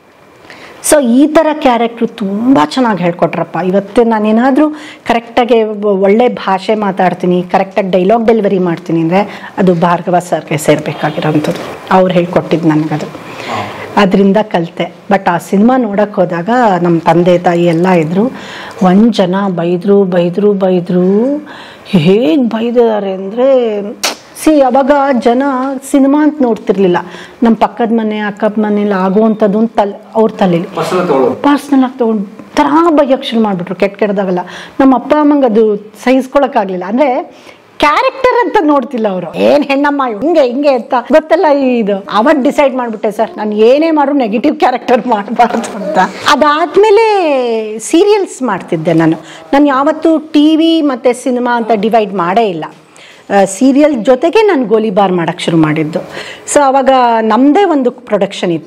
ಸೊ ಈ ಥರ ಕ್ಯಾರೆಕ್ಟ್ರು ತುಂಬ ಚೆನ್ನಾಗಿ ಹೇಳ್ಕೊಟ್ರಪ್ಪ ಇವತ್ತು ನಾನೇನಾದರೂ ಕರೆಕ್ಟಾಗಿ ಒಳ್ಳೆ ಭಾಷೆ ಮಾತಾಡ್ತೀನಿ ಕರೆಕ್ಟಾಗಿ ಡೈಲಾಗ್ ಡೆಲಿವರಿ ಮಾಡ್ತೀನಿ ಅಂದರೆ ಅದು ಭಾರ್ಗವ ಸರ್ಗೆ ಸೇರಬೇಕಾಗಿರೋಂಥದ್ದು ಅವ್ರು ಹೇಳ್ಕೊಟ್ಟಿದ್ದು ನನಗದು ಅದರಿಂದ ಕಲಿತೆ ಬಟ್ ಆ ಸಿನಿಮಾ ನೋಡೋಕ್ಕೆ ಹೋದಾಗ ನಮ್ಮ ತಂದೆ ತಾಯಿ ಎಲ್ಲ ಇದ್ದರು ಒಂದು ಜನ ಬೈದರು ಬೈದರು ಬೈದರು ಹೇಗೆ ಬೈದಿದ್ದಾರೆ ಅಂದರೆ ಸಿ ಅವಾಗ ಜನ ಸಿನಿಮಾ ಅಂತ ನೋಡ್ತಿರ್ಲಿಲ್ಲ ನಮ್ಮ ಪಕ್ಕದ ಮನೆ ಅಕ್ಕದ ಮನೇಲಿ ಆಗುವಂಥದ್ದು ಅಂತ ತಲೆ ಅವ್ರ ತಲೆಯಲ್ಲಿ ಪರ್ಸ್ನಲ್ ಆಗಿ ತೊಗೊಂಡು ಥರ ಬೈಯಕ್ಕೆ ಶುರು ಮಾಡಿಬಿಟ್ರು ಕೆಟ್ಟ ಕೆಟ್ಟದಾಗಲ್ಲ ನಮ್ಮ ಅಪ್ಪ ಅಮ್ಮಂಗೆ ಅದು ಸಹಿಸ್ಕೊಳಕ್ಕಾಗಲಿಲ್ಲ ಅಂದರೆ ಕ್ಯಾರೆಕ್ಟರ್ ಅಂತ ನೋಡ್ತಿಲ್ಲ ಅವರು ಏನ್ ಹೆಣ್ಣಮ್ಮ ಇವ್ಳು ಹಿಂಗೆ ಹಿಂಗೆ ಅಂತ ಗೊತ್ತಲ್ಲ ಇದು ಅವತ್ತು ಡಿಸೈಡ್ ಮಾಡ್ಬಿಟ್ಟೆ ಸರ್ ನಾನು ಏನೇ ಮಾಡು ನೆಗೆಟಿವ್ ಕ್ಯಾರೆಕ್ಟರ್ ಮಾಡಬಾರ್ದು ಅಂತ ಅದಾದ್ಮೇಲೆ ಸೀರಿಯಲ್ಸ್ ಮಾಡ್ತಿದ್ದೆ ನಾನು ನಾನು ಯಾವತ್ತೂ ಟಿ ವಿ ಮತ್ತು ಸಿನಿಮಾ ಅಂತ ಡಿವೈಡ್ ಮಾಡೇ ಇಲ್ಲ ಸೀರಿಯಲ್ ಜೊತೆಗೆ ನಾನು ಗೋಲಿಬಾರ್ ಮಾಡೋಕ್ಕೆ ಶುರು ಮಾಡಿದ್ದು ಸೊ ಅವಾಗ ನಮ್ಮದೇ ಒಂದು ಪ್ರೊಡಕ್ಷನ್ ಇತ್ತು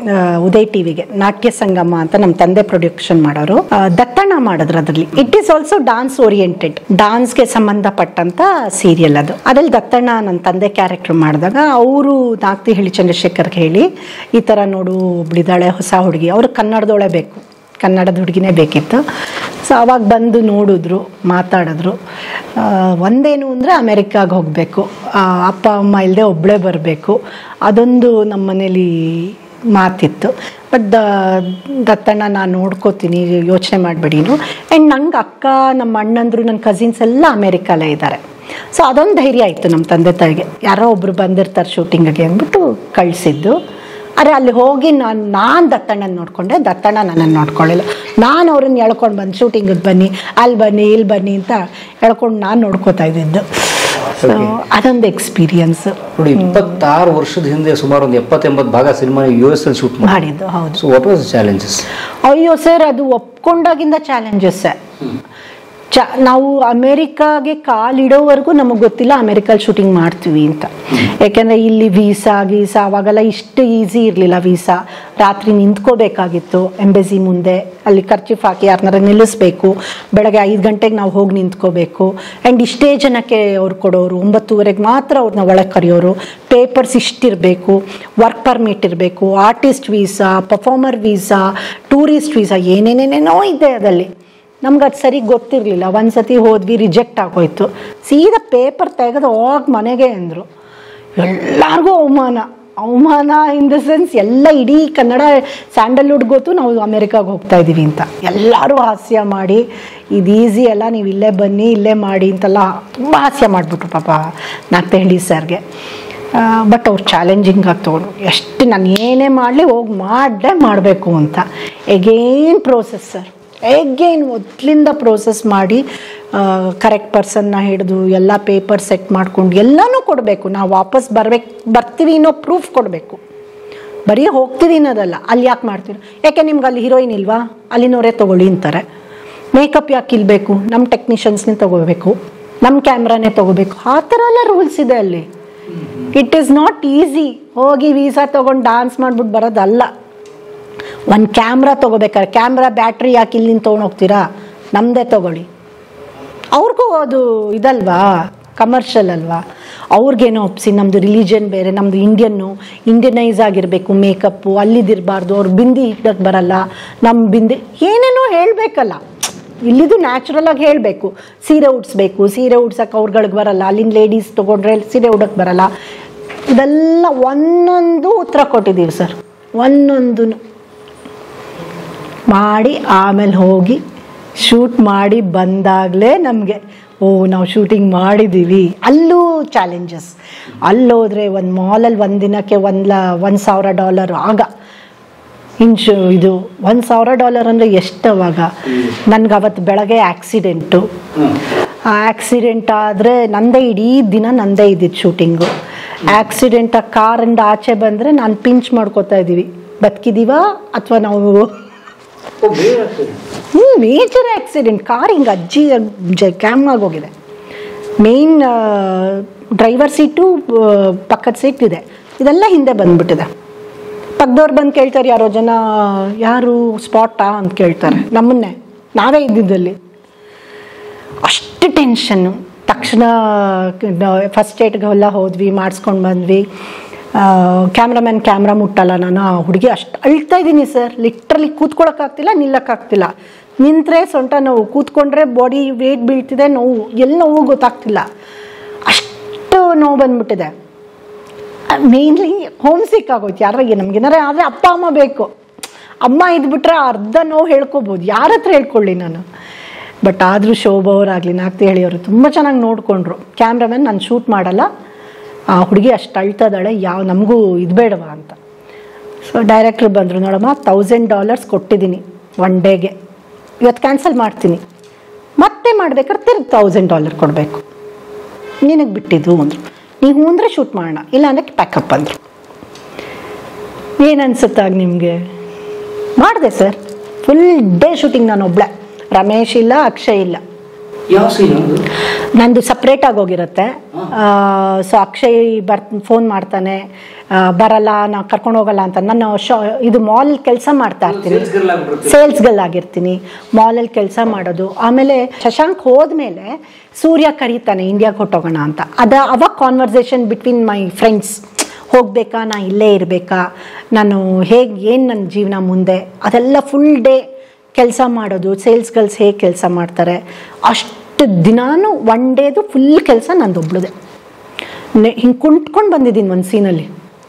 ಆ, ಉದಯ್ ಟಿವಿಗೆ ನಾಟ್ಯ ಸಂಗಮ ಅಂತ ನಮ್ಮ ತಂದೆ ಪ್ರೊಡಕ್ಷನ್ ಮಾಡೋರು ಆ, ದತ್ತಣ್ಣ ಮಾಡಿದ್ರು ಅದರಲ್ಲಿ it is also dance oriented ಡಾನ್ಸ್ಗೆ ಸಂಬಂಧಪಟ್ಟಂತ ಸೀರಿಯಲ್ ಅದು ಅದ್ರಲ್ಲಿ ದತ್ತಣ್ಣ ನನ್ನ ತಂದೆ ಕ್ಯಾರೆಕ್ಟರ್ ಮಾಡಿದಾಗ ಅವರು ನಾಗ್ತಿ ಹೇಳಿ ಚಂದ್ರಶೇಖರ್ಗೆ ಹೇಳಿ ಈ ಥರ ನೋಡು ಒಬ್ಳಿದಾಳೆ ಹೊಸ ಹುಡುಗಿ ಅವರು ಕನ್ನಡದೊಳೆ ಬೇಕು ಕನ್ನಡದ ಹುಡುಗಿನೇ ಬೇಕಿತ್ತು ಸೊ ಅವಾಗ ಬಂದು ನೋಡಿದ್ರು ಮಾತಾಡಿದ್ರು ಆ, ಒಂದೇನು ಅಂದರೆ ಅಮೆರಿಕಾಗೆ ಹೋಗಬೇಕು ಅಪ್ಪ ಅಮ್ಮ ಇಲ್ಲದೆ ಒಬ್ಬಳೇ ಬರಬೇಕು ಅದೊಂದು ನಮ್ಮ ಮನೇಲಿ ಮಾತಿತ್ತು ಬಟ್ ದ ದತ್ತಣ್ಣ ನಾನು ನೋಡ್ಕೋತೀನಿ ಯೋಚನೆ ಮಾಡಬೇಡಿನು ಆ್ಯಂಡ್ ನಂಗೆ ಅಕ್ಕ ನಮ್ಮ ಅಣ್ಣಂದ್ರು ನನ್ನ ಕಸಿನ್ಸ್ ಎಲ್ಲ ಅಮೇರಿಕಲ್ಲೇ ಇದ್ದಾರೆ ಸೊ ಅದೊಂದು ಧೈರ್ಯ ಇತ್ತು ನಮ್ಮ ತಂದೆ ತಾಯಿಗೆ ಯಾರೋ ಒಬ್ರು ಬಂದಿರ್ತಾರೆ ಶೂಟಿಂಗಿಗೆ ಅಂದ್ಬಿಟ್ಟು ಕಳಿಸಿದ್ದು ಆದರೆ ಅಲ್ಲಿ ಹೋಗಿ ನಾನು ನಾನು ದತ್ತಣ್ಣನ ನೋಡಿಕೊಂಡೆ ದತ್ತಣ್ಣ ನನ್ನನ್ನು ನೋಡ್ಕೊಳ್ಳಿಲ್ಲ ನಾನು ಅವ್ರನ್ನ ಎಳ್ಕೊಂಡು ಬಂದು ಶೂಟಿಂಗಿಗೆ ಬನ್ನಿ ಅಲ್ಲಿ ಬನ್ನಿ ಇಲ್ಲಿ ಬನ್ನಿ ಅಂತ ಎಳ್ಕೊಂಡು ನಾನು ನೋಡ್ಕೋತಾ ಇದ್ದಿದ್ದು ಸೊ ಅದೊಂದು ಎಕ್ಸ್ಪೀರಿಯನ್ಸ್ ನೋಡಿ ಇಪ್ಪತ್ತಾರು ವರ್ಷದ ಹಿಂದೆ ಸುಮಾರು ಒಂದು ಎಪ್ಪತ್ತೆಂಬತ್ತು ಭಾಗ ಸಿನಿಮಾ ಯು ಎಸ್ ಅಲ್ಲಿ ಶೂಟ್ ಮಾಡಿ ಮಾಡಿದ್ದು ಹೌದು ಸೊ ವಾಟ್ ವಾಸ್ ಚಾಲೆಂಜಸ್ ಅಯ್ಯೋ ಸರ್ ಅದು ಒಪ್ಕೊಂಡಾಗಿಂದ ಚಾಲೆಂಜಸ್ ಚ ನಾವು ಅಮೇರಿಕಾಗೆ ಕಾಲಿಡೋವರೆಗೂ ನಮಗೆ ಗೊತ್ತಿಲ್ಲ ಅಮೇರಿಕಲ್ಲಿ ಶೂಟಿಂಗ್ ಮಾಡ್ತೀವಿ ಅಂತ ಯಾಕೆಂದರೆ ಇಲ್ಲಿ ವೀಸಾ ಗೀಸಾ ಅವಾಗೆಲ್ಲ ಇಷ್ಟು ಈಸಿ ಇರಲಿಲ್ಲ ವೀಸಾ ರಾತ್ರಿ ನಿಂತ್ಕೋಬೇಕಾಗಿತ್ತು ಎಂಬೆಸಿ ಮುಂದೆ ಅಲ್ಲಿ ಖರ್ಚಿಫ್ ಹಾಕಿ ಯಾರನ್ನಾರ ನಿಲ್ಲಿಸ್ಬೇಕು ಬೆಳಗ್ಗೆ ಐದು ಗಂಟೆಗೆ ನಾವು ಹೋಗಿ ನಿಂತ್ಕೋಬೇಕು ಆ್ಯಂಡ್ ಇಷ್ಟೇ ಜನಕ್ಕೆ ಅವ್ರು ಕೊಡೋರು ಒಂಬತ್ತುವರೆಗೆ ಮಾತ್ರ ಅವ್ರನ್ನ ಒಳಗೆ ಕರೆಯೋರು ಪೇಪರ್ಸ್ ಇಷ್ಟಿರಬೇಕು ವರ್ಕ್ ಪರ್ಮಿಟ್ ಇರಬೇಕು artist visa performer visa tourist visa ಏನೇನೇನೇನೋ ಇದೆ ಅದಲ್ಲಿ ನಮ್ಗೆ ಅದು ಸರಿ ಗೊತ್ತಿರಲಿಲ್ಲ ಒಂದು ಸತಿ ಹೋದ್ವಿ ರಿಜೆಕ್ಟ್ ಆಗೋಯ್ತು ಸೀದಾ ಪೇಪರ್ ತೆಗೆದು ಹೋಗಿ ಮನೆಗೆ ಅಂದರು ಎಲ್ಲರಿಗೂ ಅವಮಾನ ಅವಮಾನ ಇನ್ ದ ಸೆನ್ಸ್ ಎಲ್ಲ ಇಡೀ ಕನ್ನಡ ಸ್ಯಾಂಡಲ್ವುಡ್ ಗೊತ್ತು ನಾವು ಅಮೇರಿಕಾಗೆ ಹೋಗ್ತಾ ಇದ್ದೀವಿ ಅಂತ ಎಲ್ಲರೂ ಹಾಸ್ಯ ಮಾಡಿ ಇದು ಈಸಿ ಅಲ್ಲ ನೀವು ಇಲ್ಲೇ ಬನ್ನಿ ಇಲ್ಲೇ ಮಾಡಿ ಅಂತೆಲ್ಲ ತುಂಬ ಹಾಸ್ಯ ಮಾಡಿಬಿಟ್ರು ಪಾಪ ನಾಗ್ತಹಳ್ಳಿ ಸರ್ಗೆ ಬಟ್ ಅವ್ರು ಚಾಲೆಂಜಿಂಗ್ ಆಗಿ ತೊಗೊಂಡು ಎಷ್ಟು ನಾನು ಏನೇ ಮಾಡಲಿ ಹೋಗಿ ಮಾಡಲೇ ಮಾಡಬೇಕು ಅಂತ ಎಗೇನ್ ಪ್ರೋಸೆಸ್ ಸರ್ ಎಗೇನ್ ಮೊದಲಿಂದ ಪ್ರೋಸೆಸ್ ಮಾಡಿ ಕರೆಕ್ಟ್ ಪರ್ಸನ್ನ ಹಿಡಿದು ಎಲ್ಲ ಪೇಪರ್ ಸೆಟ್ ಮಾಡ್ಕೊಂಡು ಎಲ್ಲನೂ ಕೊಡಬೇಕು ನಾವು ವಾಪಸ್ ಬರ್ಬೇಕು ಬರ್ತೀವಿ ಅನ್ನೋ ಪ್ರೂಫ್ ಕೊಡಬೇಕು ಬರೀ ಹೋಗ್ತೀವಿ ಅನ್ನೋದಲ್ಲ ಅಲ್ಲಿ ಯಾಕೆ ಮಾಡ್ತೀವಿ ಯಾಕೆ ನಿಮ್ಗೆ ಅಲ್ಲಿ ಹೀರೋಯಿನ್ ಇಲ್ವಾ ಅಲ್ಲಿನವರೇ ತೊಗೊಳ್ಳಿ ಅಂತಾರೆ ಮೇಕಪ್ ಯಾಕೆ ಇಲ್ಬೇಕು ನಮ್ಮ ಟೆಕ್ನಿಷಿಯನ್ಸ್ನೇ ತೊಗೋಬೇಕು ನಮ್ಮ ಕ್ಯಾಮ್ರಾನೇ ತೊಗೋಬೇಕು ಆ ಥರ ಎಲ್ಲ ರೂಲ್ಸ್ ಇದೆ ಅಲ್ಲಿ ಇಟ್ ಈಸ್ ನಾಟ್ ಈಸಿ ಹೋಗಿ ವೀಸಾ ತೊಗೊಂಡು ಡಾನ್ಸ್ ಮಾಡ್ಬಿಟ್ಟು ಬರೋದಲ್ಲ ಒಂದು ಕ್ಯಾಮ್ರಾ ತೊಗೋಬೇಕಾದ್ರೆ ಕ್ಯಾಮ್ರಾ ಬ್ಯಾಟ್ರಿ ಯಾಕೆ ಇಲ್ಲಿಂದ ತೊಗೊಂಡು ಹೋಗ್ತೀರಾ ನಮ್ಮದೇ ತೊಗೊಳ್ಳಿ ಅವ್ರಿಗೂ ಅದು ಇದಲ್ವಾ ಕಮರ್ಷಿಯಲ್ ಅಲ್ವಾ ಅವ್ರಿಗೇನೋ ಒಪ್ಸಿ ನಮ್ಮದು ರಿಲಿಜನ್ ಬೇರೆ ನಮ್ಮದು ಇಂಡಿಯನ್ನು ಇಂಡಿಯನೈಸ್ ಆಗಿರಬೇಕು ಮೇಕಪ್ಪು ಅಲ್ಲಿದ್ದಿರಬಾರ್ದು ಅವ್ರು ಬಿಂದಿ ಇಡಕ್ಕೆ ಬರಲ್ಲ ನಮ್ಮ ಬಿಂದಿ ಏನೇನೋ ಹೇಳಬೇಕಲ್ಲ ಇಲ್ಲಿದು ನ್ಯಾಚುರಲ್ ಆಗಿ ಹೇಳಬೇಕು ಸೀರೆ ಉಡ್ಸ್ಬೇಕು ಸೀರೆ ಉಡ್ಸಕ್ಕೆ ಅವ್ರುಗಳಿಗೆ ಬರಲ್ಲ ಅಲ್ಲಿನ ಲೇಡೀಸ್ ತೊಗೊಂಡ್ರೆ ಸೀರೆ ಉಡಕ್ಕೆ ಬರಲ್ಲ ಇದೆಲ್ಲ ಒಂದೊಂದು ಉತ್ತರ ಕೊಟ್ಟಿದ್ದೀವಿ ಸರ್ ಒಂದೊಂದು ಮಾಡಿ ಆಮೇಲೆ ಹೋಗಿ ಶೂಟ್ ಮಾಡಿ ಬಂದಾಗಲೇ ನಮಗೆ ಓ ನಾವು ಶೂಟಿಂಗ್ ಮಾಡಿದ್ದೀವಿ ಅಲ್ಲೂ ಚಾಲೆಂಜಸ್ ಅಲ್ಲೋದ್ರೆ ಒಂದು ಮಾಲಲ್ಲಿ ಒಂದು ದಿನಕ್ಕೆ ಒಂದು ಲ ಒಂದು ಸಾವಿರ ಡಾಲರ್ ಆಗ ಇಂಚು ಇದು ಒಂದು ಸಾವಿರ ಡಾಲರ್ ಅಂದರೆ ಎಷ್ಟು ಅವಾಗ ನನಗೆ ಅವತ್ತು ಬೆಳಗ್ಗೆ ಆಕ್ಸಿಡೆಂಟು ಆ ಆಕ್ಸಿಡೆಂಟ್ ಆದರೆ ನಂದೇ ಇಡೀ ದಿನ ನಂದೇ ಇದ್ದಿದ್ದು ಶೂಟಿಂಗು ಆಕ್ಸಿಡೆಂಟ್ ಆ ಕಾರಿಂದ ಆಚೆ ಬಂದರೆ ನಾನು ಪಿಂಚ್ ಮಾಡ್ಕೋತಾ ಇದ್ದೀವಿ ಬದುಕಿದ್ದೀವಾ ಅಥವಾ ನಾವು ಹ್ಞೂ ಮೇಜರ್ ಆಕ್ಸಿಡೆಂಟ್ ಕಾರ್ ಹಿಂಗೆ ಅಜ್ಜಿ ಜ ಕ್ಯಾಮ್ ಆಗೋಗಿದೆ ಮೇನ್ ಡ್ರೈವರ್ ಸೀಟು ಪಕ್ಕದ ಸೀಟ್ ಇದೆ ಇದೆಲ್ಲ ಹಿಂದೆ ಬಂದ್ಬಿಟ್ಟಿದೆ ಪಕ್ಕದವ್ರು ಬಂದು ಕೇಳ್ತಾರೆ ಯಾರೋ ಜನ ಯಾರು ಸ್ಪಾಟಾ ಅಂತ ಕೇಳ್ತಾರೆ ನಮ್ಮನ್ನೇ ನಾವೇ ಇದ್ದಿದ್ದಲ್ಲಿ ಅಷ್ಟು ಟೆನ್ಷನ್ನು ತಕ್ಷಣ ಫಸ್ಟ್ ಏಟ್ಗೆ ಎಲ್ಲ ಹೋದ್ವಿ ಮಾಡಿಸ್ಕೊಂಡು ಬಂದ್ವಿ ಕ್ಯಾಮ್ರಾಮ್ಯಾನ್ ಕ್ಯಾಮ್ರಾ ಮುಟ್ಟಲ್ಲ ನಾನು ಆ ಹುಡುಗಿ ಅಷ್ಟು ಅಳ್ತಾ ಇದ್ದೀನಿ ಸರ್ ಲಿಟ್ರಲಿ ಕೂತ್ಕೊಳ್ಳೋಕ್ಕಾಗ್ತಿಲ್ಲ ನಿಲ್ಲಕ್ಕಾಗ್ತಿಲ್ಲ ನಿಂತರೆ ಸೊಂಟ ನೋವು ಕೂತ್ಕೊಂಡ್ರೆ ಬಾಡಿ ವೇಟ್ ಬೀಳ್ತಿದೆ ನೋವು ಎಲ್ಲಿ ನೋವು ಗೊತ್ತಾಗ್ತಿಲ್ಲ ಅಷ್ಟು ನೋವು ಬಂದ್ಬಿಟ್ಟಿದೆ ಮೇನ್ಲಿ ಹೋಮ್ ಸಿಕ್ ಆಗೋಯ್ತು ಯಾರಿಗೆ ನಮ್ಗೇನಾರ ಆದರೆ ಅಪ್ಪ ಅಮ್ಮ ಬೇಕು ಅಮ್ಮ ಇದ್ಬಿಟ್ರೆ ಅರ್ಧ ನೋವು ಹೇಳ್ಕೊಬೋದು ಯಾರ ಹತ್ರ ಹೇಳ್ಕೊಳ್ಳಿ ನಾನು ಬಟ್ ಆದರೂ ಶೋಭವರಾಗಲಿ ನಾಗ್ತಿ ಹೇಳಿಯವರು ತುಂಬ ಚೆನ್ನಾಗಿ ನೋಡಿಕೊಂಡ್ರು ಕ್ಯಾಮ್ರಾಮನ್ ನಾನು ಶೂಟ್ ಮಾಡಲ್ಲ ಆ ಹುಡುಗಿ ಅಷ್ಟು ಅಳ್ತದಾಳೆ ಯಾವ ನಮಗೂ ಇದು ಬೇಡವಾ ಅಂತ ಸೊ ಡೈರೆಕ್ಟ್ರ್ ಬಂದರು ನೋಡಮ್ಮ ತೌಸಂಡ್ ಡಾಲರ್ಸ್ ಕೊಟ್ಟಿದ್ದೀನಿ ಒನ್ ಡೇಗೆ ಇವತ್ತು ಕ್ಯಾನ್ಸಲ್ ಮಾಡ್ತೀನಿ ಮತ್ತೆ ಮಾಡ್ಬೇಕಾದ್ರೆ ತಿರ್ಗಿ ತೌಸಂಡ್ ಡಾಲರ್ ಕೊಡಬೇಕು ನಿನಗೆ ಬಿಟ್ಟಿದ್ದು ಅಂದರು ನೀವು ಅಂದರೆ ಶೂಟ್ ಮಾಡೋಣ ಇಲ್ಲ ಅಂದರೆ ಪ್ಯಾಕಪ್ ಅಂದರು ಏನು ಅನ್ಸುತ್ತಾಗ ನಿಮಗೆ ಮಾಡಿದೆ ಸರ್ ಫುಲ್ ಡೇ ಶೂಟಿಂಗ್ ನಾನು ಒಬ್ಳೆ ರಮೇಶ್ ಇಲ್ಲ ಅಕ್ಷಯ್ ಇಲ್ಲ ಯಾವ ಸೀನ್ ನಂದು ಸಪ್ರೇಟಾಗಿ ಹೋಗಿರುತ್ತೆ ಸೊ ಅಕ್ಷಯ್ ಬರ್ ಫೋನ್ ಮಾಡ್ತಾನೆ ಆ, ಬರಲ್ಲ ನಾ ಕರ್ಕೊಂಡು ಹೋಗಲ್ಲ ಅಂತ ನಾನು ಶಾ ಇದು ಮಾಲ್ ಕೆಲಸ ಮಾಡ್ತಾ ಇರ್ತೀನಿ ಸೇಲ್ಸ್ ಗರ್ಲ್ ಆಗಿರ್ತೀನಿ ಮಾಲಲ್ಲಿ ಕೆಲಸ ಮಾಡೋದು ಆಮೇಲೆ ಶಶಾಂಕ್ ಹೋದ್ಮೇಲೆ ಸೂರ್ಯ ಕರೀತಾನೆ ಇಂಡಿಯಾಗೆ ಹೊಟ್ಟೋಗೋಣ ಅಂತ ಅದ ಅವಾಗ ಕಾನ್ವರ್ಸೇಷನ್ ಬಿಟ್ವೀನ್ ಮೈ ಫ್ರೆಂಡ್ಸ್ ಹೋಗ್ಬೇಕಾ ನಾ ಇಲ್ಲೇ ಇರಬೇಕಾ ನಾನು ಹೇಗೆ ಏನು ನನ್ನ ಜೀವನ ಮುಂದೆ ಅದೆಲ್ಲ ಫುಲ್ ಡೇ ಕೆಲಸ ಮಾಡೋದು ಸೇಲ್ಸ್ ಗರ್ಲ್ಸ್ ಹೇಗೆ ಕೆಲಸ ಮಾಡ್ತಾರೆ ಅಷ್ಟು ದಿನಾನು ಒನ್ ಡೇದು ಫುಲ್ ಕೆಲಸ ನಂದೊಬ್ಳದೆ ಹಿಂಗೆ ಕುಂಟ್ಕೊಂಡು ಬಂದಿದ್ದೀನಿ ಒಂದು ಸೀನಲ್ಲಿ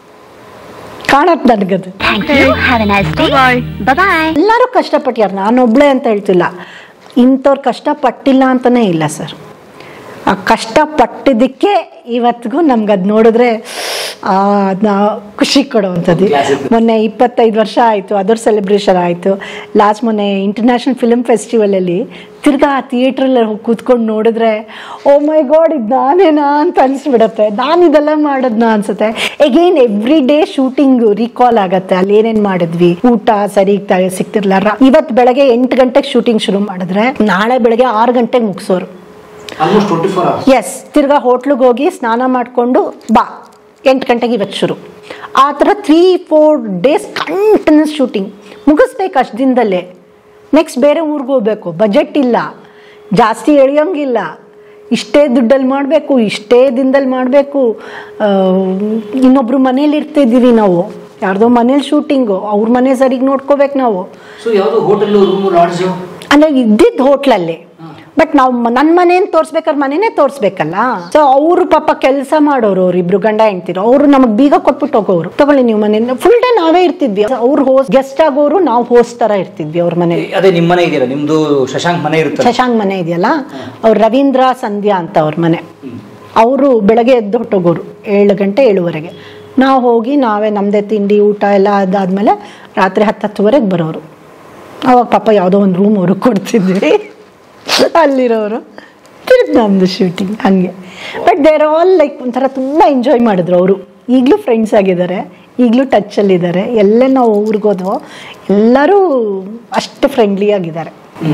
ಕಾಣತ್ ನನಗದು have a nice day bye bye ಎಲ್ಲರೂ ಕಷ್ಟಪಟ್ಟಾರ ನಾನೊಬ್ಳೆ ಅಂತ ಹೇಳ್ತಿಲ್ಲ ಇಂಥವ್ರು ಕಷ್ಟಪಟ್ಟಿಲ್ಲ ಅಂತಲೇ ಇಲ್ಲ ಸರ್ ಆ ಕಷ್ಟಪಟ್ಟಿದ್ದಕ್ಕೆ ಇವತ್ತಿಗೂ ನಮ್ಗೆ ಅದು ನೋಡಿದ್ರೆ ಆ, ಅದನ್ನ ಖುಷಿ ಕೊಡುವಂಥದ್ದು ಮೊನ್ನೆ ಇಪ್ಪತ್ತೈದು ವರ್ಷ ಆಯಿತು ಅದರ ಸೆಲೆಬ್ರೇಷನ್ ಆಯಿತು ಲಾಸ್ಟ್ ಮೊನ್ನೆ ಇಂಟರ್ನ್ಯಾಷನಲ್ ಫಿಲ್ಮ್ ಫೆಸ್ಟಿವಲಲ್ಲಿ ತಿರ್ಗಾ ಆ ಥಿಯೇಟ್ರಲ್ಲಿ ಹೋಗಿ ಕೂತ್ಕೊಂಡು ನೋಡಿದ್ರೆ ಓ ಮೈ ಗಾಡ್ ಇದು ನಾನೇನಾ ಅಂತ ಅನಿಸ್ಬಿಡತ್ತೆ ನಾನು ಇದೆಲ್ಲ ಮಾಡೋದ್ನ ಅನ್ಸುತ್ತೆ again every day shooting recall ಆಗತ್ತೆ ಅಲ್ಲಿ ಏನೇನು ಮಾಡಿದ್ವಿ ಊಟ ಸರಿ ಸಿಗ್ತಿರ್ಲ ಇವತ್ತು ಬೆಳಗ್ಗೆ ಎಂಟು ಗಂಟೆಗೆ ಶೂಟಿಂಗ್ ಶುರು ಮಾಡಿದ್ರೆ ನಾಳೆ ಬೆಳಗ್ಗೆ ಆರು ಗಂಟೆಗೆ ಮುಗಿಸೋರು ಆಲ್ಮೋಸ್ಟ್ ಟ್ವೆಂಟಿ ಫೋರ್ ಅವರ್ಸ್ ಎಸ್ ತಿರ್ಗಾ ಹೋಟ್ಲಿಗೆ ಹೋಗಿ ಸ್ನಾನ ಮಾಡಿಕೊಂಡು ಬಾ ಎಂಟು ಗಂಟೆಗೆ ಇವತ್ತು ಶುರು ಆ ಥರ three four days continues shooting ಮುಗಿಸ್ಬೇಕು ಅಷ್ಟು ದಿನದಲ್ಲೇ ನೆಕ್ಸ್ಟ್ ಬೇರೆ ಊರಿಗೆ ಹೋಗ್ಬೇಕು ಬಜೆಟ್ ಇಲ್ಲ ಜಾಸ್ತಿ ಎಳೆಯೋಂಗಿಲ್ಲ ಇಷ್ಟೇ ದುಡ್ಡಲ್ಲಿ ಮಾಡಬೇಕು ಇಷ್ಟೇ ದಿನದಲ್ಲಿ ಮಾಡಬೇಕು ಇನ್ನೊಬ್ರು ಮನೇಲಿ ಇರ್ತಿದ್ದೀವಿ ನಾವು ಯಾರ್ದೋ ಮನೇಲಿ ಶೂಟಿಂಗು ಅವ್ರ ಮನೆ ಸರಿಗೆ ನೋಡ್ಕೋಬೇಕು ನಾವು ಸೊ ಯಾವುದು ಹೋಟೆಲ್ ರೂಮು ಲಾಡ್ಜು ಅಂದ್ರೆ ಇದ್ದಿದ್ದು ಹೋಟ್ಲಲ್ಲಿ ಬಟ್ ನಾವು ನನ್ನ ಮನೇನ್ ತೋರ್ಸ್ಬೇಕಾದ್ರೆ ಮನೇನೆ ತೋರ್ಸ್ಬೇಕಲ್ಲ ಸೊ ಅವರು ಪಾಪ ಕೆಲಸ ಮಾಡೋರು ಅವ್ರು ಇಬ್ರು ಗಂಡ ಹೆಂಡ್ತಿರು ಅವರು ನಮಗ್ ಬೀಗ ಕೊಟ್ಬಿಟ್ಟು ಹೋಗೋರು ತಗೊಳ್ಳಿ ನೀವು ಮನೆಯಿಂದ ಫುಲ್ ಡೇ ನಾವೇ ಇರ್ತಿದ್ವಿ ಅವ್ರು ಹೋಸ್ಟ್ ಗೆಸ್ಟ್ ಆಗೋರು ನಾವು ಹೋಸ್ಟ್ ತರ ಇರ್ತಿದ್ವಿ ಅವ್ರ ಮನೇಲಿ ಅದೇ ನಿಮ್ಮ ಮನೆ ಇದೆಯಲ್ಲ ನಿಮ್ದು ಶಶಾಂಕ್ ಮನೆ ಇರುತ್ತೆ ಶಶಾಂಕ್ ಮನೆ ಇದೆಯಲ್ಲ ಅವ್ರು ರವೀಂದ್ರ ಸಂಧ್ಯಾ ಅಂತ ಅವ್ರ ಮನೆ ಅವರು ಬೆಳಗ್ಗೆ ಎದ್ದು ಹೊಟ್ಟೋಗೋರು ಏಳು ಗಂಟೆ ಏಳುವರೆಗೆ ನಾವು ಹೋಗಿ ನಾವೇ ನಮ್ಮದೇ ತಿಂಡಿ ಊಟ ಎಲ್ಲ ಅದಾದ್ಮೇಲೆ ರಾತ್ರಿ ಹತ್ತು ಹತ್ತುವರೆಗೆ ಬರೋರು ಅವಾಗ ಪಾಪ ಯಾವುದೋ ಒಂದು ರೂಮ್ ಅವ್ರಿಗೆ ಕೊಡ್ತಿದ್ವಿ ಅಲ್ಲಿರೋರು ತಿರುಗಿ ನಮ್ಮದು ಶೂಟಿಂಗ್ ಹಾಗೆ ಬಟ್ ದೇರ್ ಆಲ್ ಲೈಕ್ ಒಂಥರ ತುಂಬ ಎಂಜಾಯ್ ಮಾಡಿದ್ರು ಅವರು ಈಗಲೂ ಫ್ರೆಂಡ್ಸ್ ಆಗಿದ್ದಾರೆ ಈಗಲೂ ಟಚ್ಚಲ್ಲಿದ್ದಾರೆ ಎಲ್ಲೇ ನಾವು ಊರಿಗೆ ಹೋದ್ವೋ ಎಲ್ಲರೂ ಅಷ್ಟು ಫ್ರೆಂಡ್ಲಿ ಆಗಿದ್ದಾರೆ